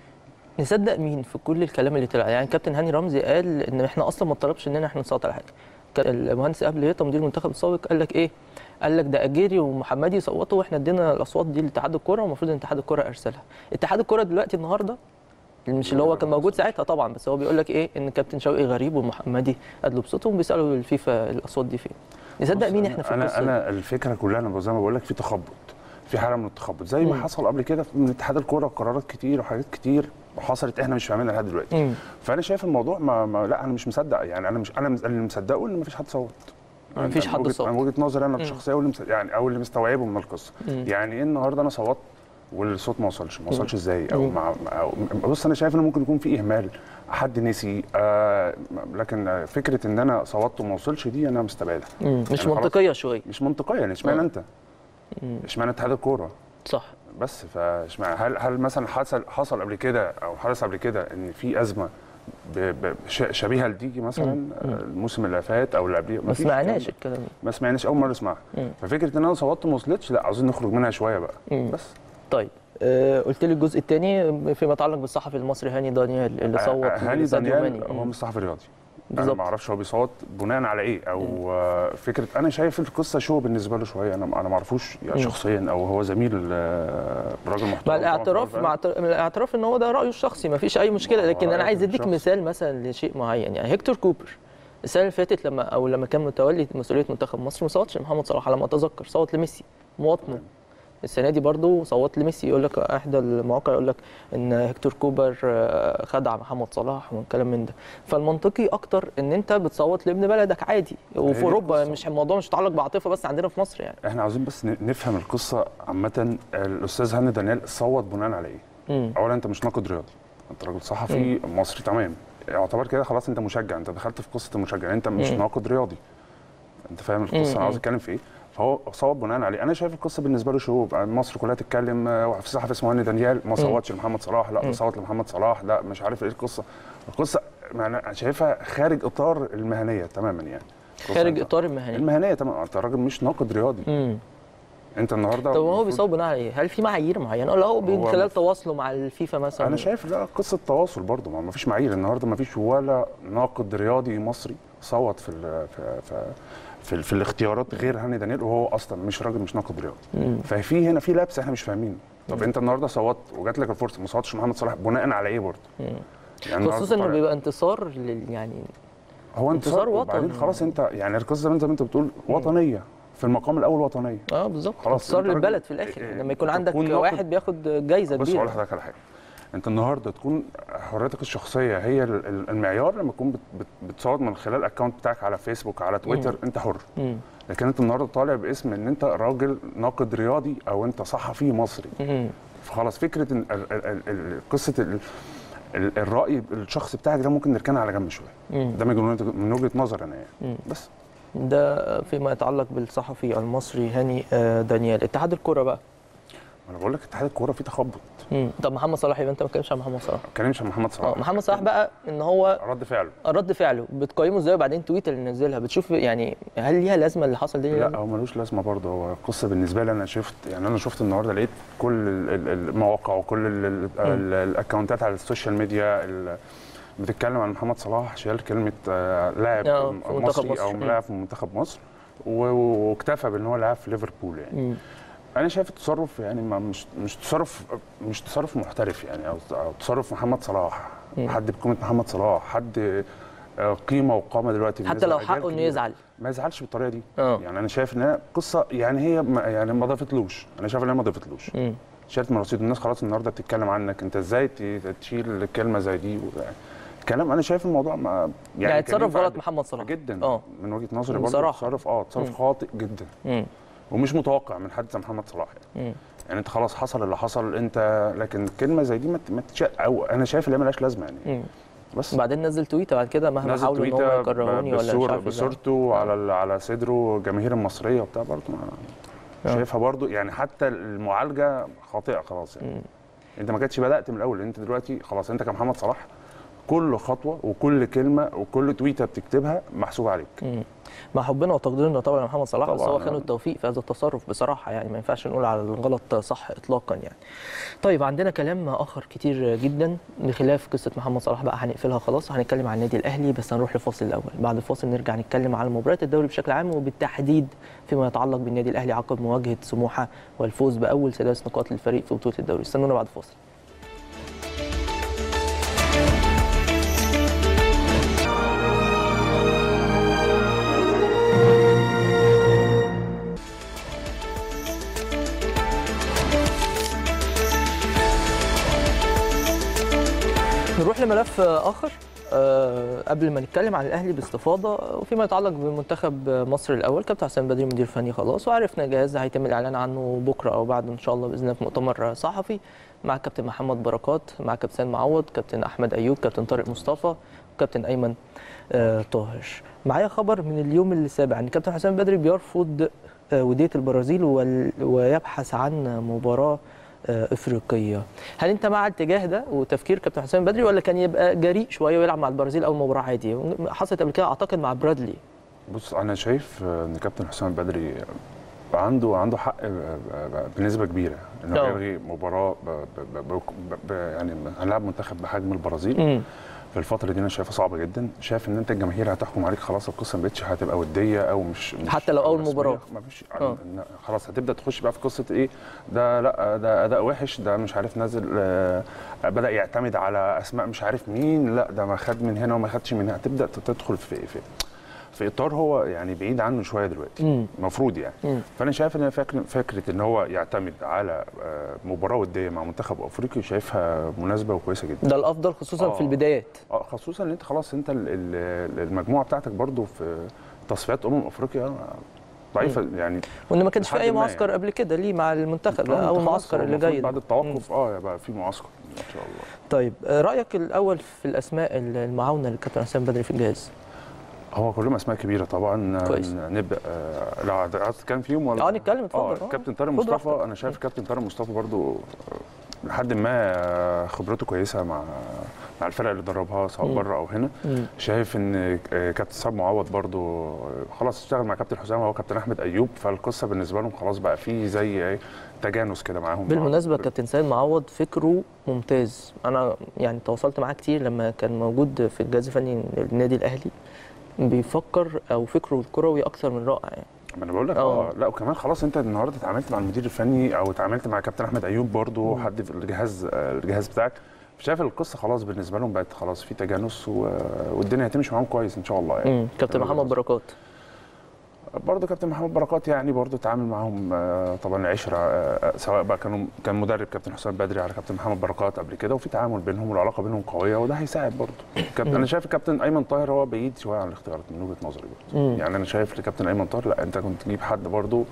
نصدق مين في كل الكلام اللي طلع يعني كابتن هاني رمزي قال ان احنا اصلا ما طلبش اننا احنا نصوت على حاجه كان المهندس قبل هيطه مدير المنتخب السابق قال لك ايه قال لك ده اجيري ومحمدي صوتوا واحنا ادينا الاصوات دي لاتحاد الكره والمفروض ان اتحاد الكره ارسلها اتحاد الكره دلوقتي النهارده مش اللي هو كان موجود ساعتها طبعا بس هو بيقول لك ايه ان كابتن شوقي غريب ومحمدي ادلوا بصوتهم بيسالوا الفيفا الاصوات دي فين نصدق بص، مين أنا- احنا في انا القصه دي؟ انا الفكره كلها انا زي ما بقول لك في تخبط في حاله من التخبط زي ما مم. حصل قبل كده من اتحاد الكوره قرارات كتير وحاجات كتير حصلت احنا مش فاهمينها لحد دلوقتي مم. فانا شايف الموضوع ما, ما لا انا مش مصدق يعني انا مش انا مس- اللي مصدقه ان مفيش حد صوت مفيش أنا حد وجهة- صوت. انا وجهه نظري انا مم. الشخصيه واللي مس... يعني او اللي مستوعبه من القصه مم. يعني ايه النهارده انا صوت والصوت ما وصلش ما وصلش ازاي او مم. مع أو بص انا شايف ان ممكن يكون في اهمال حد نسي آه لكن آه، فكره ان انا صوتت وما وصلش دي انا مستبعدها مم. مش يعني خلاص. منطقيه شويه مش منطقيه يعني اشمعنى آه. انت مم. اشمعنى اتحاد الكوره صح بس فاشمعنى هل هل مثلا حصل حصل قبل كده او حدث قبل كده ان في ازمه ب- ب- ش- شبيهه لدي مثلا مم. آه، الموسم اللي فات او اللي قبليه ما مفيش سمعناش الكلام ده. الكلام ده ما سمعناش اول مره اسمعها مم. ففكره ان انا صوتت ما وصلتش لا عاوزين نخرج منها شويه بقى مم. بس طيب آه قلت لي الجزء الثاني فيما يتعلق بالصحفي المصري هاني دانيال اللي صوت آه، هاني لساديو دانيال ماني. هو مم. مش صحفي رياضي انا بالظبط ما اعرفش هو بيصوت بناء على ايه او آه، فكره انا شايف القصه شو بالنسبه له شويه انا انا ما اعرفوش يعني مم. شخصيا او هو زميل آه، راجل محترم مع طبعاً الاعتراف طبعاً. مع اعتر- مع الاعتراف ان هو ده رايه الشخصي ما فيش اي مشكله هو لكن انا رأيك عايز اديك الشخصي. مثال مثلا لشيء معين يعني هيكتور كوبر السنه اللي فاتت لما او لما كان متولي مسؤوليه منتخب مصر ما صوتش لمحمد صلاح على ما اتذكر صوت لميسي مواطنه السنه دي برضو صوت لميسي يقول لك احدى المواقع يقول لك ان هيكتور كوبر آه، خدع محمد صلاح والكلام من ده فالمنطقي اكتر ان انت بتصوت لابن بلدك عادي وفي دي اوروبا القصة. مش الموضوع مش متعلق بعاطفه بس عندنا في مصر يعني احنا عاوزين بس ن- نفهم القصه عامه الاستاذ هاني دانيال صوت بناء على ايه؟ مم. اولا انت مش ناقد رياضي انت راجل صحفي مصري تمام يعتبر كده خلاص انت مشجع انت دخلت في قصه المشجع انت مش مم. ناقد رياضي انت فاهم مم. القصه انا عاوز مم. اتكلم في ايه؟ فهو صوت بناء عليه انا شايف القصه بالنسبه له شو بقى مصر كلها تتكلم آه، في صحفي اسمه هاني دانيال ما صوتش لمحمد صلاح لا مم. صوت لمحمد صلاح لا مش عارف ايه القصه القصه يعني انا شايفها خارج اطار المهنيه تماما يعني القصة خارج أنت- اطار المهني المهنيه تمام انت راجل مش ناقد رياضي امم انت النهارده طب هو المفروض- بيصوب بناء على ايه؟ هل في معايير معينه ولا هو من هو خلال مف- تواصله مع الفيفا مثلا؟ انا شايف لا قصه تواصل برضه ما فيش معايير النهارده ما فيش ولا ناقد رياضي مصري صوت في ال في في في, في الاختيارات غير هاني دانيال وهو اصلا مش راجل مش ناقد رياضي مم. ففي هنا في لبس احنا مش فاهمينه طب انت النهارده صوت وجات لك الفرصه ما صوتش محمد صلاح بناء على ايه برضه؟ يعني خصوصا انه النهاردة بيبقى انتصار لل يعني هو انتصار انتصار وبعدين وطني. خلاص انت يعني القصه زي ما انت بتقول وطنيه في المقام الاول وطنيه اه بالظبط خلاص، انتصار انت راجل- للبلد في الاخر إيه، لما يكون تكون عندك ناقد- واحد بياخد جايزه بص اقول كبيره لحضرتك على حاجه انت النهارده تكون حريتك الشخصيه هي ال- ال- المعيار لما تكون بت- بت- بتصور من خلال الاكونت بتاعك على فيسبوك على تويتر انت حر مم. لكن انت النهارده طالع باسم ان انت راجل ناقد رياضي او انت صحفي مصري مم. فخلاص فكره ان ال- ال- ال- ال- قصه ال- ال- الراي الشخصي بتاعك ده ممكن نركنها على جنب شويه مم. ده من وجهة- من وجهه نظر انا يعني مم. بس ده فيما يتعلق بالصحفي المصري هاني آه، دانيال اتحاد الكره بقى انا بقول لك اتحاد الكوره فيه تخبط مم. طب محمد صلاح يبقى انت ما بتتكلمش عن محمد صلاح ما اتكلمش عن محمد اه صلاح محمد صلاح بقى ان هو رد فعله رد فعله بتقيمه ازاي وبعدين تويتر اللي نزلها بتشوف يعني هل ليها لازمه اللي حصل دي ليها لا لازمة؟ هو ملوش لازمه برضه هو القصه بالنسبه لي انا شفت يعني انا شفت النهارده لقيت كل ال- ال- المواقع وكل ال- ال- ال- الاكونتات على السوشيال ميديا ال- بتتكلم عن محمد صلاح شال كلمه آه، لاعب آه، في منتخب مصري مصر. او مم. لاعب في منتخب مصر و- واكتفى بان هو لاعب في ليفربول يعني مم. انا شايف التصرف يعني ما مش مش تصرف مش تصرف محترف يعني او أو تصرف محمد صلاح مم. حد بقيمه محمد صلاح حد آه، قيمه وقامه دلوقتي حتى بالنسبة لو لأجيال حقه انه كبيرة. يزعل ما يزعلش بالطريقه دي اه يعني انا شايف ان هي قصه يعني هي ما يعني ما ضافتلوش انا شايف ان هي ما ضافتلوش مم. شالت من رصيد الناس خلاص النهارده بتتكلم عنك انت ازاي ت- تشيل كلمه زي دي و- كلام انا شايف الموضوع ما يعني, كان اتصرف ينفع غلط ج- محمد صلاح جدا اه من وجهه نظري برضه بصراحة. تصرف اه مم. تصرف خاطئ جدا مم. ومش متوقع من حد زي محمد صلاح يعني. مم. يعني انت خلاص حصل اللي حصل انت لكن كلمه زي دي ما ت- ما تتش- او انا شايف ان هي ملهاش لازمه يعني مم. بس بعدين نزل تويته بعد كده مهما نزل حاولوا ان هم تويته يكرهوني ب- ولا مش بالصورة عارف إزاي. بصورته على ال- على صدره الجماهير المصريه وبتاع برضه ما آه. شايفها برضه يعني حتى المعالجه خاطئه خلاص يعني مم. انت ما كانتش بدات من الاول انت دلوقتي خلاص انت كمحمد صلاح كل خطوه وكل كلمه وكل تويته بتكتبها محسوبه عليك مم. مع حبنا وتقديرنا طبعا يا محمد صلاح بس طبعاً. هو خانه التوفيق في هذا التصرف بصراحه يعني ما ينفعش نقول على الغلط صح اطلاقا يعني. طيب عندنا كلام اخر كتير جدا بخلاف قصه محمد صلاح بقى هنقفلها خلاص هنتكلم عن النادي الاهلي بس هنروح للفاصل الاول بعد الفاصل نرجع نتكلم على مباريات الدوري بشكل عام وبالتحديد فيما يتعلق بالنادي الاهلي عقب مواجهه سموحه والفوز باول ثلاث نقاط للفريق في بطوله الدوري استنونا بعد الفاصل. نروح لملف اخر أه قبل ما نتكلم عن الاهلي باستفاضه وفيما يتعلق بمنتخب مصر الاول كابتن حسام بدري مدير فني خلاص وعرفنا جهاز هيتم الاعلان عنه بكره او بعد ان شاء الله باذن الله في مؤتمر صحفي مع كابتن محمد بركات مع كابتن معوض كابتن احمد ايوب كابتن طارق مصطفى وكابتن ايمن آه طاهر معايا خبر من اليوم السابع ان كابتن حسام بدري بيرفض آه وديه البرازيل وال- ويبحث عن مباراه آه، افريقيه هل انت مع الاتجاه ده وتفكير كابتن حسام بدري ولا كان يبقى جريء شويه ويلعب مع البرازيل اول مباراه عادي حصلت قبل كده اعتقد مع برادلي بص انا شايف ان كابتن حسام بدري عنده عنده حق بنسبه كبيره انه آه. يلغي مباراه ب ب ب ب ب يعني هنلعب منتخب بحجم البرازيل امم في الفتره دي انا شايفها صعبه جدا شايف ان انت الجماهير هتحكم عليك خلاص القصه ما بقتش هتبقى وديه او مش, مش حتى لو أول رسمية. مباراة. ما فيش آه. خلاص هتبدا تخش بقى في قصه ايه ده لا ده اداء وحش ده مش عارف نازل آه، بدا يعتمد على اسماء مش عارف مين لا ده ما خد من هنا وما خدش من هنا هتبدا تدخل في في في اطار هو يعني بعيد عنه شويه دلوقتي امم المفروض يعني مم. فانا شايف ان فكره فكره ان هو يعتمد على آه، مباراه وديه مع منتخب افريقي شايفها مناسبه وكويسه جدا ده الافضل خصوصا آه. في البدايات اه خصوصا ان انت خلاص انت ال- ال- المجموعه بتاعتك برضو في تصفيات امم افريقيا ضعيفه يعني وان ما كانش في لحد اي ما معسكر يعني. قبل كده ليه مع المنتخب آه، او أنت خلاص المعسكر هو اللي المفروض جاي ده. بعد التوقف اه يبقى في معسكر ان شاء الله طيب آه، رايك الاول في الاسماء المعاونه للكابتن حسام بدري في الجهاز هو كلهم اسماء كبيره طبعا كويس. ن- نبدا آه، لو عايز تتكلم فيهم ولا اه نتكلم اتفضل اه آه. كابتن طارق خد مصطفى راحتك. انا شايف كابتن طارق مصطفى برضو آه، لحد ما آه، خبرته كويسه مع مع الفرق اللي دربها سواء مم. بره او هنا مم. شايف ان آه، كابتن صعب معوض برضو آه، خلاص اشتغل مع كابتن حسام وهو كابتن احمد ايوب فالقصه بالنسبه لهم خلاص بقى في زي ايه تجانس كده معاهم بالمناسبه كابتن سيد معوض فكره ممتاز انا يعني تواصلت معاه كتير لما كان موجود في الجهاز الفني للنادي الاهلي بيفكر او فكره الكروي اكثر من رائع يعني ما انا بقول لك آه. اه لا وكمان خلاص انت النهارده اتعاملت مع المدير الفني او اتعاملت مع كابتن احمد ايوب برضو حد في الجهاز آه، الجهاز بتاعك شايف القصه خلاص بالنسبه لهم بقت خلاص في تجانس و... والدنيا هتمشي معاهم كويس ان شاء الله يعني مم. كابتن محمد بركات برضه كابتن محمد بركات يعني برضه اتعامل معاهم آه، طبعا العشره آه، سواء بقى كانوا كان مدرب كابتن حسام بدري على كابتن محمد بركات قبل كده وفي تعامل بينهم والعلاقه بينهم قويه وده هيساعد برضه كابتن انا شايف الكابتن ايمن طاهر هو بعيد شويه عن الاختيارات من وجهه نظري برضه مم. يعني انا شايف لكابتن ايمن طاهر لا انت كنت تجيب حد برضه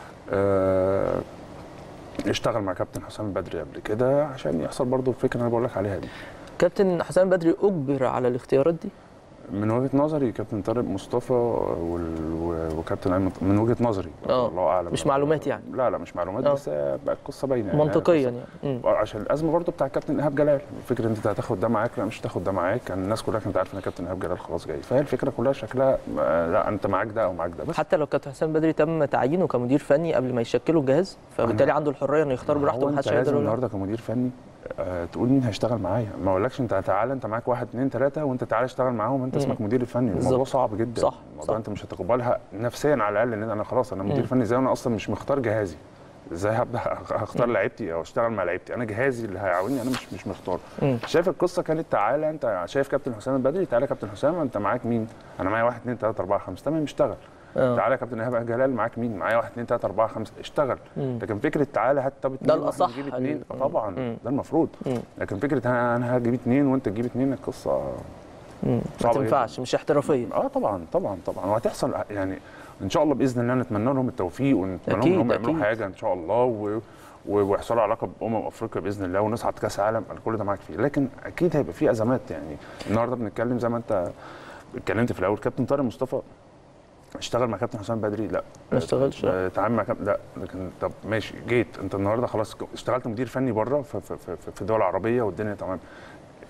آه، اشتغل مع كابتن حسام بدري قبل كده عشان يحصل برضه الفكره اللي انا بقول لك عليها دي كابتن حسام بدري اجبر على الاختيارات دي من وجهه نظري كابتن طارق مصطفى وال... و- وكابتن ايمن من وجهه نظري آه. الله اعلم مش معلومات يعني. لا لا مش معلومات آه. بس بقى القصه باينه يعني. منطقيا القصة- يعني مم. عشان الازمه برضو بتاع كابتن ايهاب جلال فكره انت هتاخد ده معاك لا مش هتاخد ده معاك كان الناس كلها كانت عارفه ان كابتن ايهاب جلال خلاص جاي فهي الفكره كلها شكلها آه، لا انت معاك ده او معاك ده بس حتى لو كابتن حسام بدري تم تعيينه كمدير فني قبل ما يشكلوا الجهاز فبالتالي عنده الحريه انه يختار براحته هو ومحدش انت هيقدر لازم يقول له. النهارده كمدير فني آه، تقول مين هيشتغل معايا ما اقولكش انت تعالى انت معاك واحد اثنين ثلاثه وانت تعالى اشتغل معاهم انت مم. اسمك مدير الفني الموضوع بالظبط. صعب جدا صح، الموضوع صح. انت مش هتقبلها نفسيا على الاقل ان انا خلاص انا مدير مم. فني ازاي وانا اصلا مش مختار جهازي ازاي هبدا هختار لعيبتي او اشتغل مع لعيبتي انا جهازي اللي هيعاوني انا مش مش مختار مم. شايف القصه كانت تعالى انت شايف كابتن حسام البدري تعالى كابتن حسام انت معاك مين انا معايا واحد اثنين ثلاثه اربعه خمسه تمام اشتغل آه. تعالى يا كابتن ايهاب جلال معاك مين معايا واحد اثنين ثلاثه اربعه خمسه اشتغل مم. لكن فكره تعالى هات طب اتنين ده واحنا الأصح. نجيب اتنين ال- طبعا مم. ده المفروض مم. لكن فكره انا انا هجيب اتنين وانت تجيب اتنين القصه مم. ما صعبة تنفعش مش احترافيه اه طبعا طبعا طبعا وهتحصل يعني ان شاء الله باذن الله نتمنى لهم التوفيق ونتمنى لهم أكيد، انهم يعملوا أكيد. حاجه ان شاء الله و... و- ويحصلوا على لقب امم افريقيا باذن الله ونصعد كاس عالم انا كل ده معاك فيه لكن اكيد هيبقى في ازمات يعني النهارده بنتكلم زي ما انت اتكلمت في الاول كابتن طارق مصطفى اشتغل مع كابتن حسام بدري لا ما اشتغلش. آه، اتعامل مع كابتن لا لكن طب ماشي جيت انت النهارده خلاص اشتغلت مدير فني بره في, في, في, في دول عربيه والدنيا تمام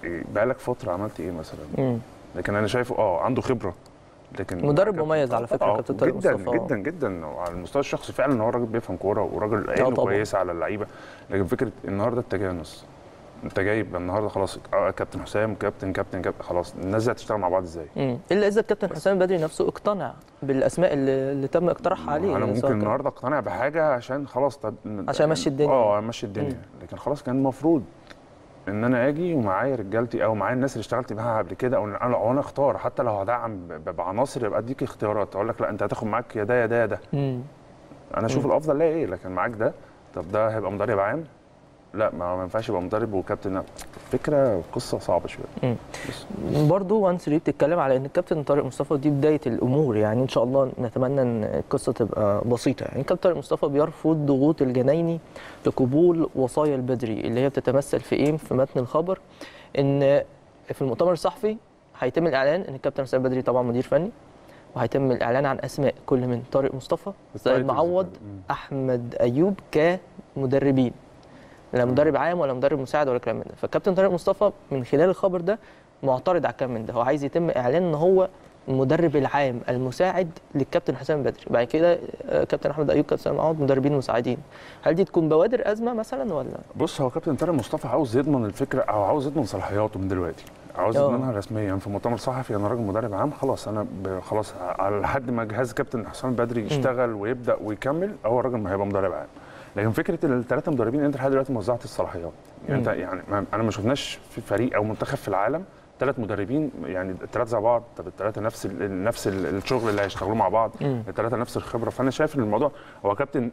إيه، بقالك فتره عملت ايه مثلا مم. لكن انا شايفه اه عنده خبره لكن مدرب كابتن- مميز على فكرة آه، كابتن طارق جدا مصطفى، آه. جدا جدا وعلى المستوى الشخصي فعلا هو راجل بيفهم كوره وراجل عينه طبعاً. كويسه على اللعيبه لكن فكره النهارده التجانس انت جايب النهارده خلاص آه، كابتن حسام كابتن كابتن كابتن خلاص الناس دي هتشتغل مع بعض ازاي؟ مم. الا اذا الكابتن حسام بدري نفسه اقتنع بالاسماء اللي, اللي تم اقتراحها عليه انا سواء ممكن كان- النهارده اقتنع بحاجه عشان خلاص طب عشان أمشي الدنيا. اه امشي الدنيا لكن خلاص كان المفروض ان انا اجي ومعايا رجالتي او معايا الناس اللي اشتغلت معاها قبل كده او انا او انا اختار حتى لو هدعم ب- بعناصر يبقى اديك اختيارات اقول لك لا انت هتاخد معاك يا ده يا ده يا ده مم. انا اشوف الافضل ليا ايه لكن معاك ده طب ده هيبقى مدرب عام لا ما ما ينفعش يبقى مدرب وكابتن لا. فكره قصه صعبه شويه برضه وان 3 بتتكلم على ان الكابتن طارق مصطفى دي بدايه الامور يعني ان شاء الله نتمنى ان القصه تبقى بسيطه يعني الكابتن طارق مصطفى بيرفض ضغوط الجنايني لقبول وصايا البدري اللي هي بتتمثل في ايه في متن الخبر ان في المؤتمر الصحفي هيتم الاعلان ان الكابتن حسام بدري طبعا مدير فني وهيتم الاعلان عن اسماء كل من طارق مصطفى سيد التايتلز معوض مم. احمد ايوب كمدربين لا مدرب عام ولا مدرب مساعد ولا كلام من ده فالكابتن طارق مصطفى من خلال الخبر ده معترض على الكلام من ده هو عايز يتم اعلان ان هو المدرب العام المساعد للكابتن حسام بدري بعد كده آه، كابتن احمد ايوب كابتن سامي معوض مدربين مساعدين هل دي تكون بوادر ازمه مثلا ولا بص هو كابتن طارق مصطفى عاوز يضمن الفكره او عاوز يضمن صلاحياته من دلوقتي عاوز آه. يضمنها رسميا في مؤتمر صحفي انا راجل مدرب عام خلاص انا ب- خلاص على لحد ما جهاز كابتن حسام بدري يشتغل ويبدا ويكمل هو الراجل ما هيبقى مدرب عام لكن فكره الثلاثه مدربين انت لحد دلوقتي ما وزعتش الصلاحيات يعني انت يعني ما انا ما شفناش في فريق او منتخب في العالم ثلاث مدربين يعني الثلاثه زي بعض طب الثلاثه نفس ال نفس ال- الشغل اللي هيشتغلوا مع بعض مم. الثلاثه نفس الخبره فانا شايف ان الموضوع هو كابتن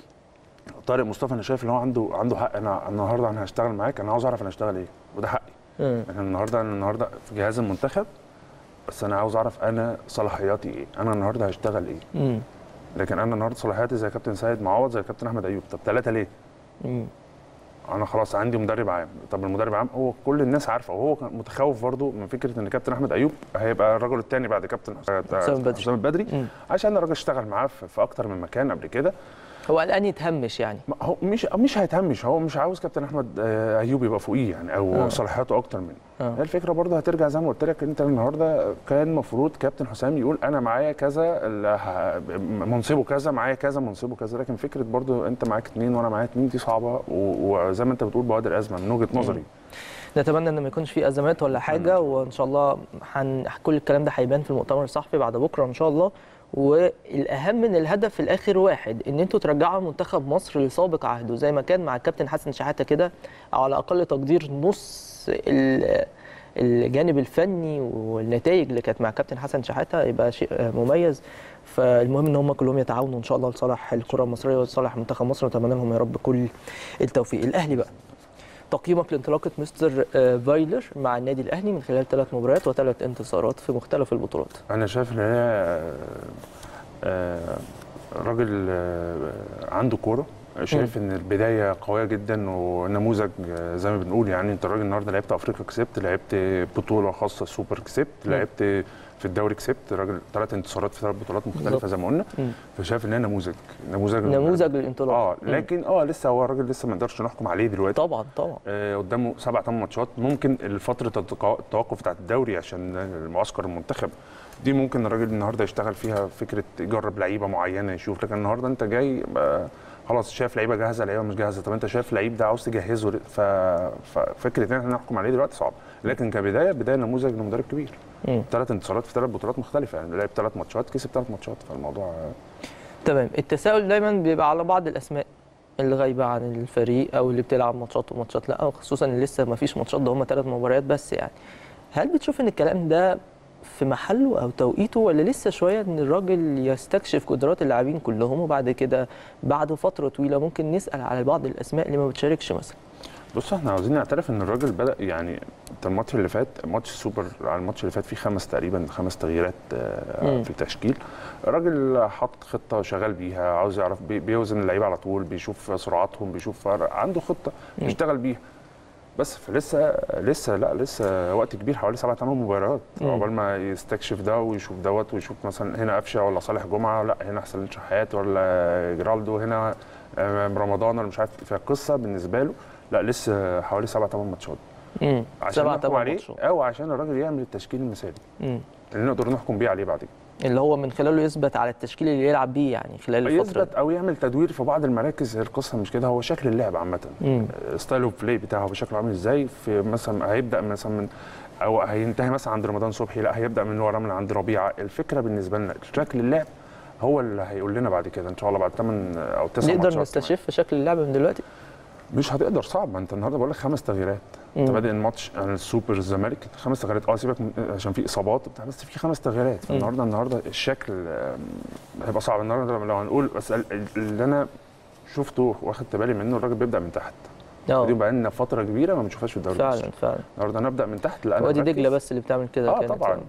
طارق مصطفى انا شايف ان هو عنده عنده حق انا النهارده انا هشتغل معاك انا عاوز اعرف انا هشتغل ايه وده حقي مم. انا النهارده انا النهارده في جهاز المنتخب بس انا عاوز اعرف انا صلاحياتي ايه انا النهارده هشتغل ايه مم. لكن انا النهارده صلاحياتي زي كابتن سيد معوض زي كابتن احمد ايوب طب ثلاثه ليه مم. انا خلاص عندي مدرب عام طب المدرب العام هو كل الناس عارفه وهو كان متخوف برضو من فكره ان كابتن احمد ايوب هيبقى الرجل الثاني بعد كابتن حسام البدري. حسام البدري مم. عشان الراجل اشتغل معاه في في اكتر من مكان قبل كده هو قلقان يتهمش يعني ما هو مش مش هيتهمش هو مش عاوز كابتن احمد آه، ايوب يبقى فوقيه يعني او آه. صلاحياته اكتر منه آه. هي الفكره برضه هترجع زي ما قلت لك انت النهارده كان المفروض كابتن حسام يقول انا معايا كذا ال- ه- منصبه كذا معايا كذا منصبه كذا لكن فكره برضه انت معاك اثنين وانا معايا اثنين دي صعبه و- وزي ما انت بتقول بوادر ازمه من وجهه نظري نتمنى ان ما يكونش في ازمات ولا حاجه وان شاء الله حن... كل الكلام ده هيبان في المؤتمر الصحفي بعد بكره ان شاء الله والاهم من الهدف في الاخر واحد ان انتوا ترجعوا منتخب مصر لسابق عهده زي ما كان مع الكابتن حسن شحاته كده او على اقل تقدير نص ال- الجانب الفني والنتائج اللي كانت مع كابتن حسن شحاته يبقى شيء مميز فالمهم ان هم كلهم يتعاونوا ان شاء الله لصالح الكره المصريه ولصالح منتخب مصر نتمنى لهم يا رب كل التوفيق الاهلي بقى تقييمك لانطلاقه مستر آه، فايلر مع النادي الاهلي من خلال ثلاث مباريات وثلاث انتصارات في مختلف البطولات انا شايف ان هي آه، آه، راجل آه، عنده كوره شايف ان البدايه قويه جدا ونموذج آه، زي ما بنقول يعني انت الراجل النهارده لعبت افريقيا كسبت لعبت بطوله خاصه سوبر كسبت مم. لعبت في الدوري كسبت راجل ثلاث انتصارات في ثلاث بطولات مختلفه بالظبط. زي ما قلنا مم. فشايف ان هي نموذج نموذج نموذج للانطلاق اه مم. لكن اه لسه هو الراجل لسه ما نقدرش نحكم عليه دلوقتي طبعا طبعا آه، قدامه سبع ثمان ماتشات ممكن فتره التقا- التوقف بتاعت الدوري عشان المعسكر المنتخب دي ممكن الراجل النهارده يشتغل فيها فكره يجرب لعيبه معينه يشوف لكن النهارده انت جاي آه، خلاص شايف لعيبه جاهزه لعيبه مش جاهزه طب انت شايف لعيب ده عاوز تجهزه ل- ف... ففكره ان احنا نحكم عليه دلوقتي صعب لكن كبدايه بدايه نموذج لمدرب كبير مم. ثلاث انتصارات في ثلاث بطولات مختلفه يعني لعب ثلاث ماتشات كسب ثلاث ماتشات فالموضوع آه، تمام التساؤل دايما بيبقى على بعض الاسماء اللي غايبه عن الفريق او اللي بتلعب ماتشات وماتشات لا خصوصا اللي لسه ما فيش ماتشات ده هم ثلاث مباريات بس يعني هل بتشوف ان الكلام ده في محله او توقيته ولا لسه شويه ان الراجل يستكشف قدرات اللاعبين كلهم وبعد كده بعد فتره طويله ممكن نسال على بعض الاسماء اللي ما بتشاركش مثلا بص احنا عاوزين نعترف ان الراجل بدا يعني انت الماتش اللي فات ماتش السوبر على الماتش اللي فات فيه خمس تقريبا خمس تغييرات آه، مم. في التشكيل الراجل حط خطه شغال بيها عاوز يعرف بي- بيوزن اللعيبه على طول بيشوف سرعاتهم بيشوف عنده خطه مم. يشتغل بيها بس فلسه لسه لا لسه وقت كبير حوالي سبع ثمان مباريات مم. عقبال ما يستكشف ده ويشوف دوت ويشوف مثلا هنا قفشه ولا صالح جمعه لا هنا حسين شحات ولا جرالدو هنا آه، رمضان ولا مش عارف فالقصه بالنسبه له لا لسه حوالي سبع ثمان ماتشات امم عشان سبع نحكم ثمان عليه ماتشات او عشان الراجل يعمل التشكيل المثالي مم. اللي نقدر نحكم بيه عليه بعد كده اللي هو من خلاله يثبت على التشكيل اللي يلعب بيه يعني خلال الفتره يثبت او يعمل تدوير في بعض المراكز القصه مش كده هو شكل اللعب عامه مم. ستايل اوف بلاي بتاعه بشكله عامل ازاي في مثلا هيبدا مثلا من او هينتهي مثلا عند رمضان صبحي لا هيبدا من ورا من عند ربيعه الفكره بالنسبه لنا شكل اللعب هو اللي هيقول لنا بعد كده ان شاء الله بعد 8 او 9 نقدر ماتشات كمان. نستشف شكل اللعب من دلوقتي مش هتقدر صعب ما انت النهارده بقول لك خمس تغييرات انت مم. بادئ الماتش عن السوبر الزمالك خمس تغييرات اه سيبك من- عشان في اصابات وبتاع بس في خمس تغييرات فالنهارده النهارده الشكل آم، هيبقى صعب النهارده لو هنقول بس ال- ال- اللي انا شفته واخدت بالي منه الراجل بيبدا من تحت دي اه بقى لنا فتره كبيره ما بنشوفهاش في الدوري فعلا المصري فعلا النهارده نبدا من تحت لا انا وادي مركز. دجله بس اللي بتعمل كده اه كانت طبعا يعني.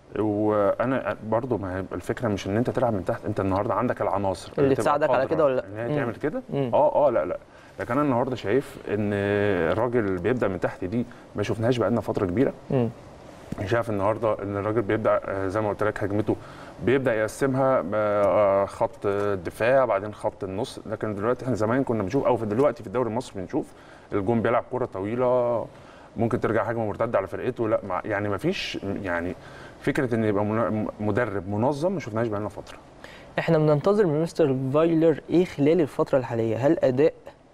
وانا برضو ما هي الفكره مش ان انت تلعب من تحت انت النهارده عندك العناصر اللي تبقى تساعدك على قادرة كده ولا لا؟ ان هي مم. تعمل كده مم. اه اه لا لا لكن انا النهارده شايف ان الراجل بيبدا من تحت دي ما شفناهاش بقالنا فتره كبيره مم. شايف النهارده ان الراجل بيبدا آه، زي ما قلت لك هجمته بيبدا يقسمها آه، خط الدفاع بعدين خط النص لكن دلوقتي احنا زمان كنا بنشوف او في دلوقتي في الدوري المصري بنشوف الجون بيلعب كره طويله ممكن ترجع هجمه مرتده على فرقته لا مع يعني ما فيش يعني فكره ان يبقى منا- مدرب منظم ما شفناهاش بقالنا فتره احنا بننتظر من مستر فايلر ايه خلال الفتره الحاليه هل اداء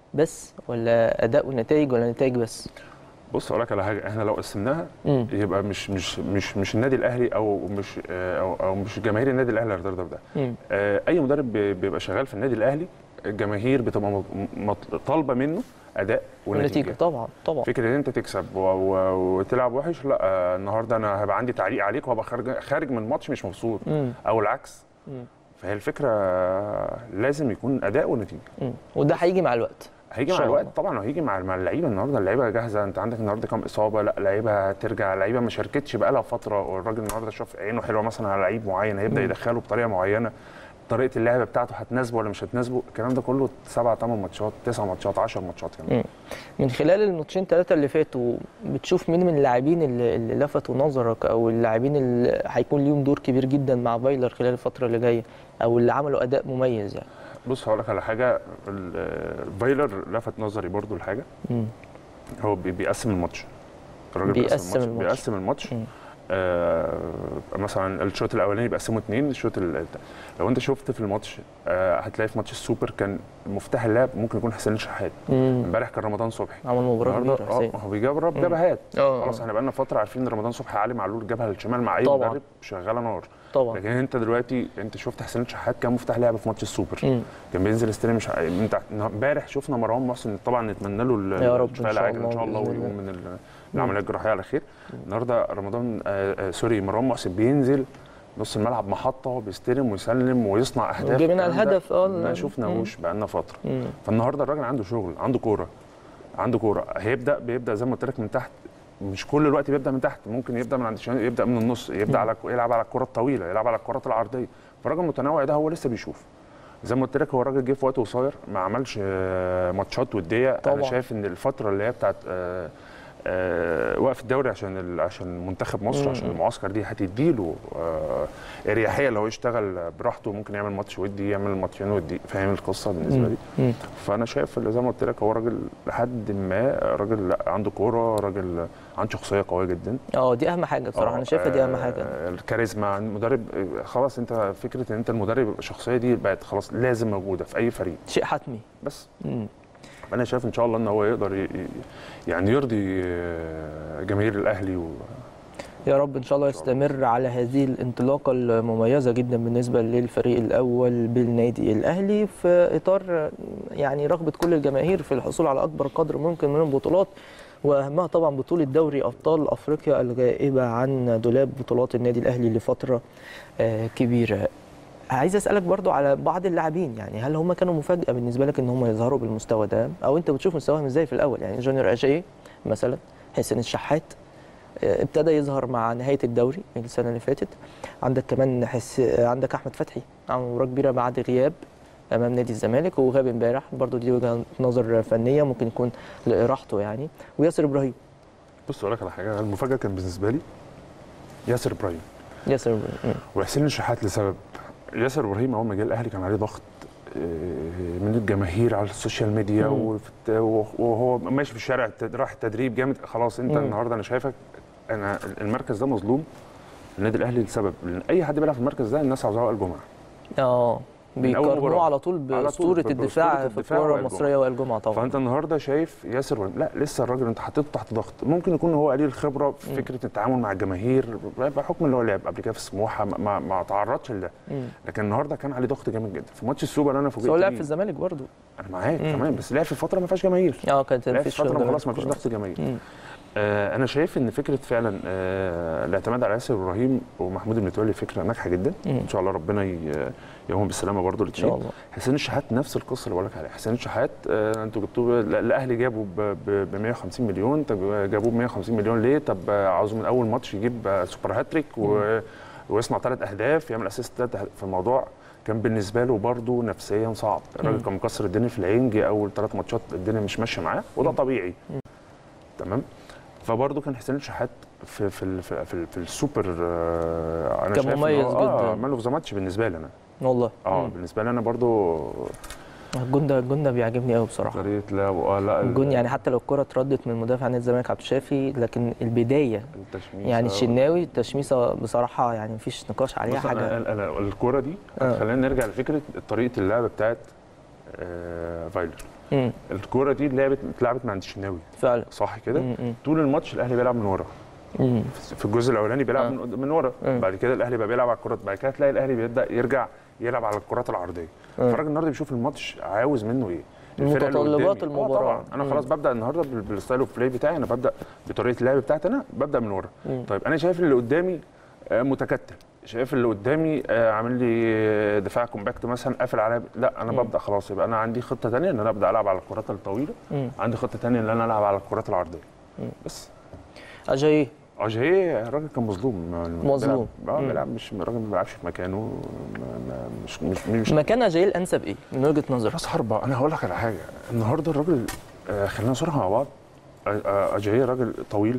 بس ولا اداء ونتائج ولا نتائج بس بص اقول لك على حاجه احنا لو قسمناها مم. يبقى مش مش مش مش النادي الاهلي او مش آه، او, أو مش جماهير النادي الاهلي اللي هترضى بده مم. آه، اي مدرب بي- بيبقى شغال في النادي الاهلي الجماهير بتبقى مط- مط- طالبه منه اداء ونتيجه ونتيجه طبعا طبعا فكره ان انت تكسب و... و... وتلعب وحش لا آه، النهارده انا هيبقى عندي تعليق عليك وهبقى خارج خارج من الماتش مش مبسوط مم. او العكس مم. فهي الفكره آه، لازم يكون اداء ونتيجه مم. وده هيجي مع الوقت هيجي إن مع شاء الوقت الله. طبعا وهيجي مع مع اللعيبه النهارده اللعيبه جاهزه انت عندك النهارده كام اصابه لا لعيبه هترجع لعيبه ما شاركتش بقالها فتره والراجل النهارده شاف عينه حلوه مثلا على لعيب معين هيبدا يدخله بطريقه معينه طريقه اللعب بتاعته هتناسبه ولا مش هتناسبه الكلام ده كله سبع ثمان ماتشات تسع ماتشات 10 ماتشات كمان مم. من خلال الماتشين ثلاثه اللي فاتوا بتشوف مين من اللاعبين اللي, اللي لفتوا نظرك او اللاعبين اللي هيكون ليهم دور كبير جدا مع فايلر خلال الفتره اللي جايه او اللي عملوا اداء مميز يعني بص هقول لك على حاجه ال- فايلر لفت نظري برضو لحاجه مم. هو بي- بيقسم الماتش الراجل بيقسم الماتش. بيقسم الماتش مم. آه مثلا الشوط الاولاني بيقسمه اثنين الشوط ال- لو انت شفت في الماتش آه هتلاقي في ماتش السوبر كان مفتاح اللعب ممكن يكون حسين الشحات مم. امبارح كان رمضان صبحي عمل مباراه النهارده كبيره اه حسين ما هو بيجرب مم. جبهات اه خلاص احنا بقالنا فتره عارفين ان رمضان صبحي علي معلول جابها للشمال مع اي طبعاً. مدرب شغاله نار طبعا لكن انت دلوقتي انت شفت حسين الشحات كان مفتاح لعب في ماتش السوبر مم. كان بينزل يستلم مش ع- انت امبارح شفنا مروان محسن طبعا نتمنى له ال- يا رب الشفاء إن شاء العاجل ان الله شاء الله بإذن ويقوم من ال- العمليه الجراحيه على خير النهارده رمضان آه آه سوري مروان محسن بينزل نص الملعب محطه بيستلم ويسلم ويصنع اهداف وجاي منها الكلام ده الهدف، اه، ما ال- شفناهوش بقالنا فتره مم. فالنهارده الراجل عنده شغل عنده كوره عنده كوره هيبدا بيبدا زي ما قلت لك من تحت مش كل الوقت بيبدا من تحت ممكن يبدا من عند الشمال يبدا من النص يبدا على يلعب على الكره الطويله يلعب على الكرات العرضيه فالراجل المتنوع ده هو لسه بيشوف زي ما قلت لك هو الراجل جه في وقت قصير ما عملش آه، ماتشات وديه طبعاً. انا شايف ان الفتره اللي هي بتاعت آه، آه، وقف الدوري عشان ال- عشان منتخب مصر عشان المعسكر دي هتديله آه، اريحيه لو يشتغل براحته ممكن يعمل ماتش ودي يعمل ماتشين ودي فاهم القصه بالنسبه لي مم. فانا شايف اللي زي ما قلت لك هو راجل لحد ما راجل لا عنده كوره راجل عنده شخصيه قويه جدا اه دي اهم حاجه بصراحه انا شايفها دي اهم حاجه آه، الكاريزما المدرب آه، خلاص انت فكره ان انت المدرب يبقى الشخصيه دي بقت خلاص لازم موجوده في اي فريق شيء حتمي بس مم. انا شايف ان شاء الله ان هو يقدر ي- ي- يعني يرضي آه، جماهير الاهلي و يا رب ان شاء الله يستمر على هذه الانطلاقه المميزه جدا بالنسبه للفريق الاول بالنادي الاهلي في اطار يعني رغبه كل الجماهير في الحصول على اكبر قدر ممكن من البطولات واهمها طبعا بطوله دوري ابطال افريقيا الغائبه عن دولاب بطولات النادي الاهلي لفتره آه، كبيره عايز اسالك برضو على بعض اللاعبين يعني هل هم كانوا مفاجاه بالنسبه لك ان هم يظهروا بالمستوى ده او انت بتشوف مستواهم ازاي في الاول يعني جونيور اجاي مثلا حسين الشحات آه، ابتدى يظهر مع نهايه الدوري السنه اللي فاتت عندك كمان حس آه، عندك احمد فتحي عمل مباراه كبيره بعد غياب امام نادي الزمالك وغاب امبارح برضو دي وجهه نظر فنيه ممكن يكون لراحته يعني وياسر ابراهيم بص اقول لك على حاجه المفاجاه كان بالنسبه لي ياسر ابراهيم ياسر ابراهيم مم. وحسين الشحات لسبب ياسر ابراهيم اول ما جه الاهلي كان عليه ضغط من الجماهير على السوشيال ميديا مم. وفت- وهو ماشي في الشارع الت- راح التدريب جامد خلاص انت مم. النهارده انا شايفك انا المركز ده مظلوم النادي الاهلي لسبب لان اي حد بيلعب في المركز ده الناس عاوزاه وائل جمعه اه من أول بيقارنوه مباراة. على طول على طول باسطوره ب- الدفاع بأسطورة في الدفاع الكوره وائل المصريه وائل جمعه طبعا فانت النهارده شايف ياسر إبراهيم، لا لسه الراجل انت حطيته تحت ضغط ممكن يكون هو قليل الخبره في مم. فكره التعامل مع الجماهير بحكم ان هو لعب قبل كده في سموحه ما, ما, ما تعرضش لده مم. لكن النهارده كان عليه ضغط جامد جدا في ماتش السوبر انا بس فوجئت هو لعب بيه. في الزمالك برضه انا معاك مم. تمام بس لعب في فتره ما فيهاش جماهير اه كانت لعب في مفيش فتره جماهير خلاص ما فيش كورة. ضغط جماهير مم. آه انا شايف ان فكره فعلا آه الاعتماد على ياسر ابراهيم ومحمود المتولي فكره ناجحه جدا مم. ان شاء الله ربنا ي- يقوم بالسلامه برضو ان الاثنين شاء الله حسين الشحات نفس القصه اللي بقول لك عليها حسين الشحات آه انتوا جبتوه لا- الاهلي جابوا ب 150 مليون طب جابوه ب 150 مليون ليه طب آه، عاوزه من اول ماتش يجيب آه، سوبر هاتريك و... ويصنع ثلاث اهداف يعمل اسيست ثلاث أهداف. في الموضوع كان بالنسبه له برضه نفسيا صعب الراجل مم. كان مكسر الدنيا في العين جه اول ثلاث ماتشات الدنيا مش ماشيه معاه وده طبيعي تمام فبرضه كان حسين الشحات في في ال- في, في, في السوبر آه، انا كان شايف إن مميز هو- اه جداً. مان اوف ذا ماتش بالنسبه لي انا والله اه مم. بالنسبه لي انا برضه الجون ده الجون ده بيعجبني قوي بصراحه طريقه لعب اه لا ال- الجون يعني حتى لو الكره اتردت من مدافع نادي الزمالك عبد الشافي لكن البدايه التشميس يعني آه. الشناوي التشميسه بصراحه يعني مفيش نقاش عليها بص أنا حاجه أنا أنا الكوره دي آه. خلينا نرجع لفكره طريقه اللعب بتاعت آه فايلر مم. الكوره دي لعبت اتلعبت مع الشناوي فعلا صح كده مم. مم. طول الماتش الاهلي بيلعب من ورا مم. في الجزء الاولاني بيلعب آه. من, من ورا مم. بعد كده الاهلي بقى بيلعب على الكرات بعد كده تلاقي الاهلي بيبدا يرجع يلعب على الكرات العرضيه مم. فالراجل النهارده بيشوف الماتش عاوز منه ايه الفرقة اللي متطلبات قدامي. المباراة. آه طبعا انا مم. خلاص ببدا النهارده بال- بالستايل اوف بلاي بتاعي انا ببدا بطريقه اللعب بتاعتي انا ببدا من ورا مم. طيب انا شايف اللي قدامي آه، متكتل شايف اللي قدامي آه، عامل لي دفاع كومباكت مثلا قافل عليا لا انا مم. ببدا خلاص يبقى انا عندي خطه ثانيه ان انا ابدا العب على الكرات الطويله مم. عندي خطه ثانيه ان انا العب على الكرات العرضيه مم. بس اجاي اجاي الراجل كان مظلوم مظلوم. بيلعب- اه مم. بيلعب مش الراجل ما بيلعبش في مكانه ما- ما- مش مش مش مكان اجاي الانسب ايه من وجهه نظرك راس حربه انا هقول لك على حاجه النهارده الراجل آه خلينا نصرح مع بعض آه، آه، اجاي راجل طويل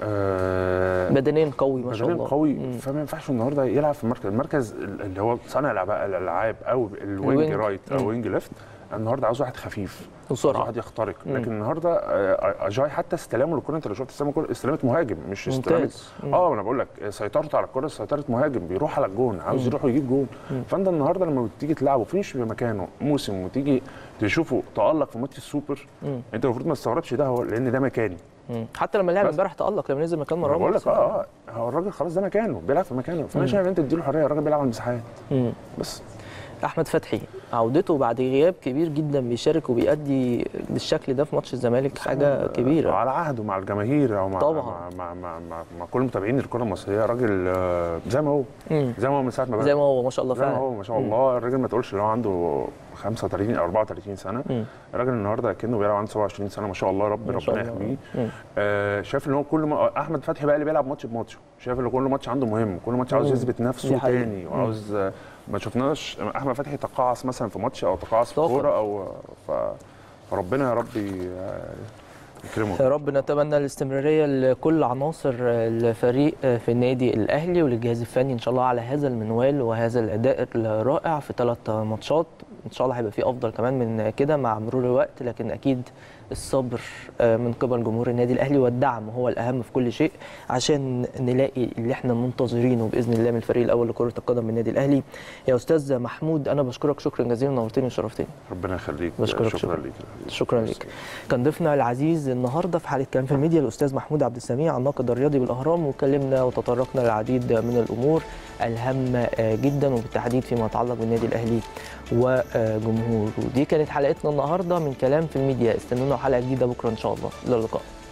آه بدنيا قوي ما شاء بدنيا الله قوي مم. فما ينفعش النهارده يلعب في المركز المركز اللي هو صانع الألعاب- الالعاب او الوينج الوينج. رايت مم. او وينج ليفت النهارده عاوز واحد خفيف عاوز وسرعه واحد يخترق مم. لكن النهارده آه، اجاي حتى استلامه للكره انت لو شفت استلامه الكرة- استلامت مهاجم مش استلامت ممتاز مم. اه انا بقول لك سيطرته على الكره سيطره مهاجم بيروح على الجون عاوز مم. يروح ويجيب جون مم. فانت النهارده لما تيجي تلعبه فينش في مكانه موسم وتيجي تشوفه تالق في ماتش السوبر مم. انت المفروض ما تستغربش ده هو لان ده مكاني مم. حتى لما لعب بس. امبارح تالق لما نزل مكان انا مروان بقول لك محسن. اه اه هو الراجل خلاص ده مكانه بيلعب في مكانه فانا مم. شايف ان انت تديله حريه الراجل بيلعب على المساحات مم. بس احمد فتحي عودته بعد غياب كبير جدا بيشارك وبيأدي بالشكل ده في ماتش الزمالك حاجه كبيره على عهده مع الجماهير او مع طبعاً. مع مع, مع, مع, مع كل متابعين الكره المصريه راجل آه، زي ما هو مم. زي ما هو من ساعه ما بدأ زي ما هو ما شاء الله زي ما فعلا هو ما شاء مم. الله الراجل ما تقولش ان هو عنده 35 او 34 سنه مم. الراجل النهارده كانه بيلعب عنده 27 سنه ما شاء الله رب ما شاء ربنا الله. يحميه مم. آه شايف ان هو كل ما احمد فتحي بقى اللي بيلعب ماتش بماتش شايف ان كل ماتش عنده مهم كل ماتش عاوز مم. يثبت دي نفسه حقيقة. تاني مم. وعاوز آه، ما شفناش احمد فتحي تقاعس مثلا في ماتش او تقاعس في إطلاقاً. كوره او ف فربنا يا رب ي- يكرمه يا رب نتمنى الاستمراريه لكل عناصر الفريق في النادي الاهلي وللجهاز الفني ان شاء الله على هذا المنوال وهذا الاداء الرائع في ثلاث ماتشات ان شاء الله هيبقى في افضل كمان من كده مع مرور الوقت لكن اكيد الصبر من قبل جمهور النادي الاهلي والدعم هو الاهم في كل شيء عشان نلاقي اللي احنا منتظرينه باذن الله من الفريق الاول لكره القدم من النادي الاهلي يا استاذ محمود انا بشكرك شكرا جزيلا نورتني وشرفتني ربنا يخليك بشكرك شكرا شكراً. ليك شكرا لك كان ضيفنا العزيز النهارده في حلقه كلام في الميديا الاستاذ محمود عبد السميع الناقد الرياضي بالاهرام وكلمنا وتطرقنا للعديد من الامور الهامه جدا وبالتحديد فيما يتعلق بالنادي الاهلي وجمهوره ودي كانت حلقتنا النهارده من كلام في الميديا استنونا حلقه جديده بكره ان شاء الله الى اللقاء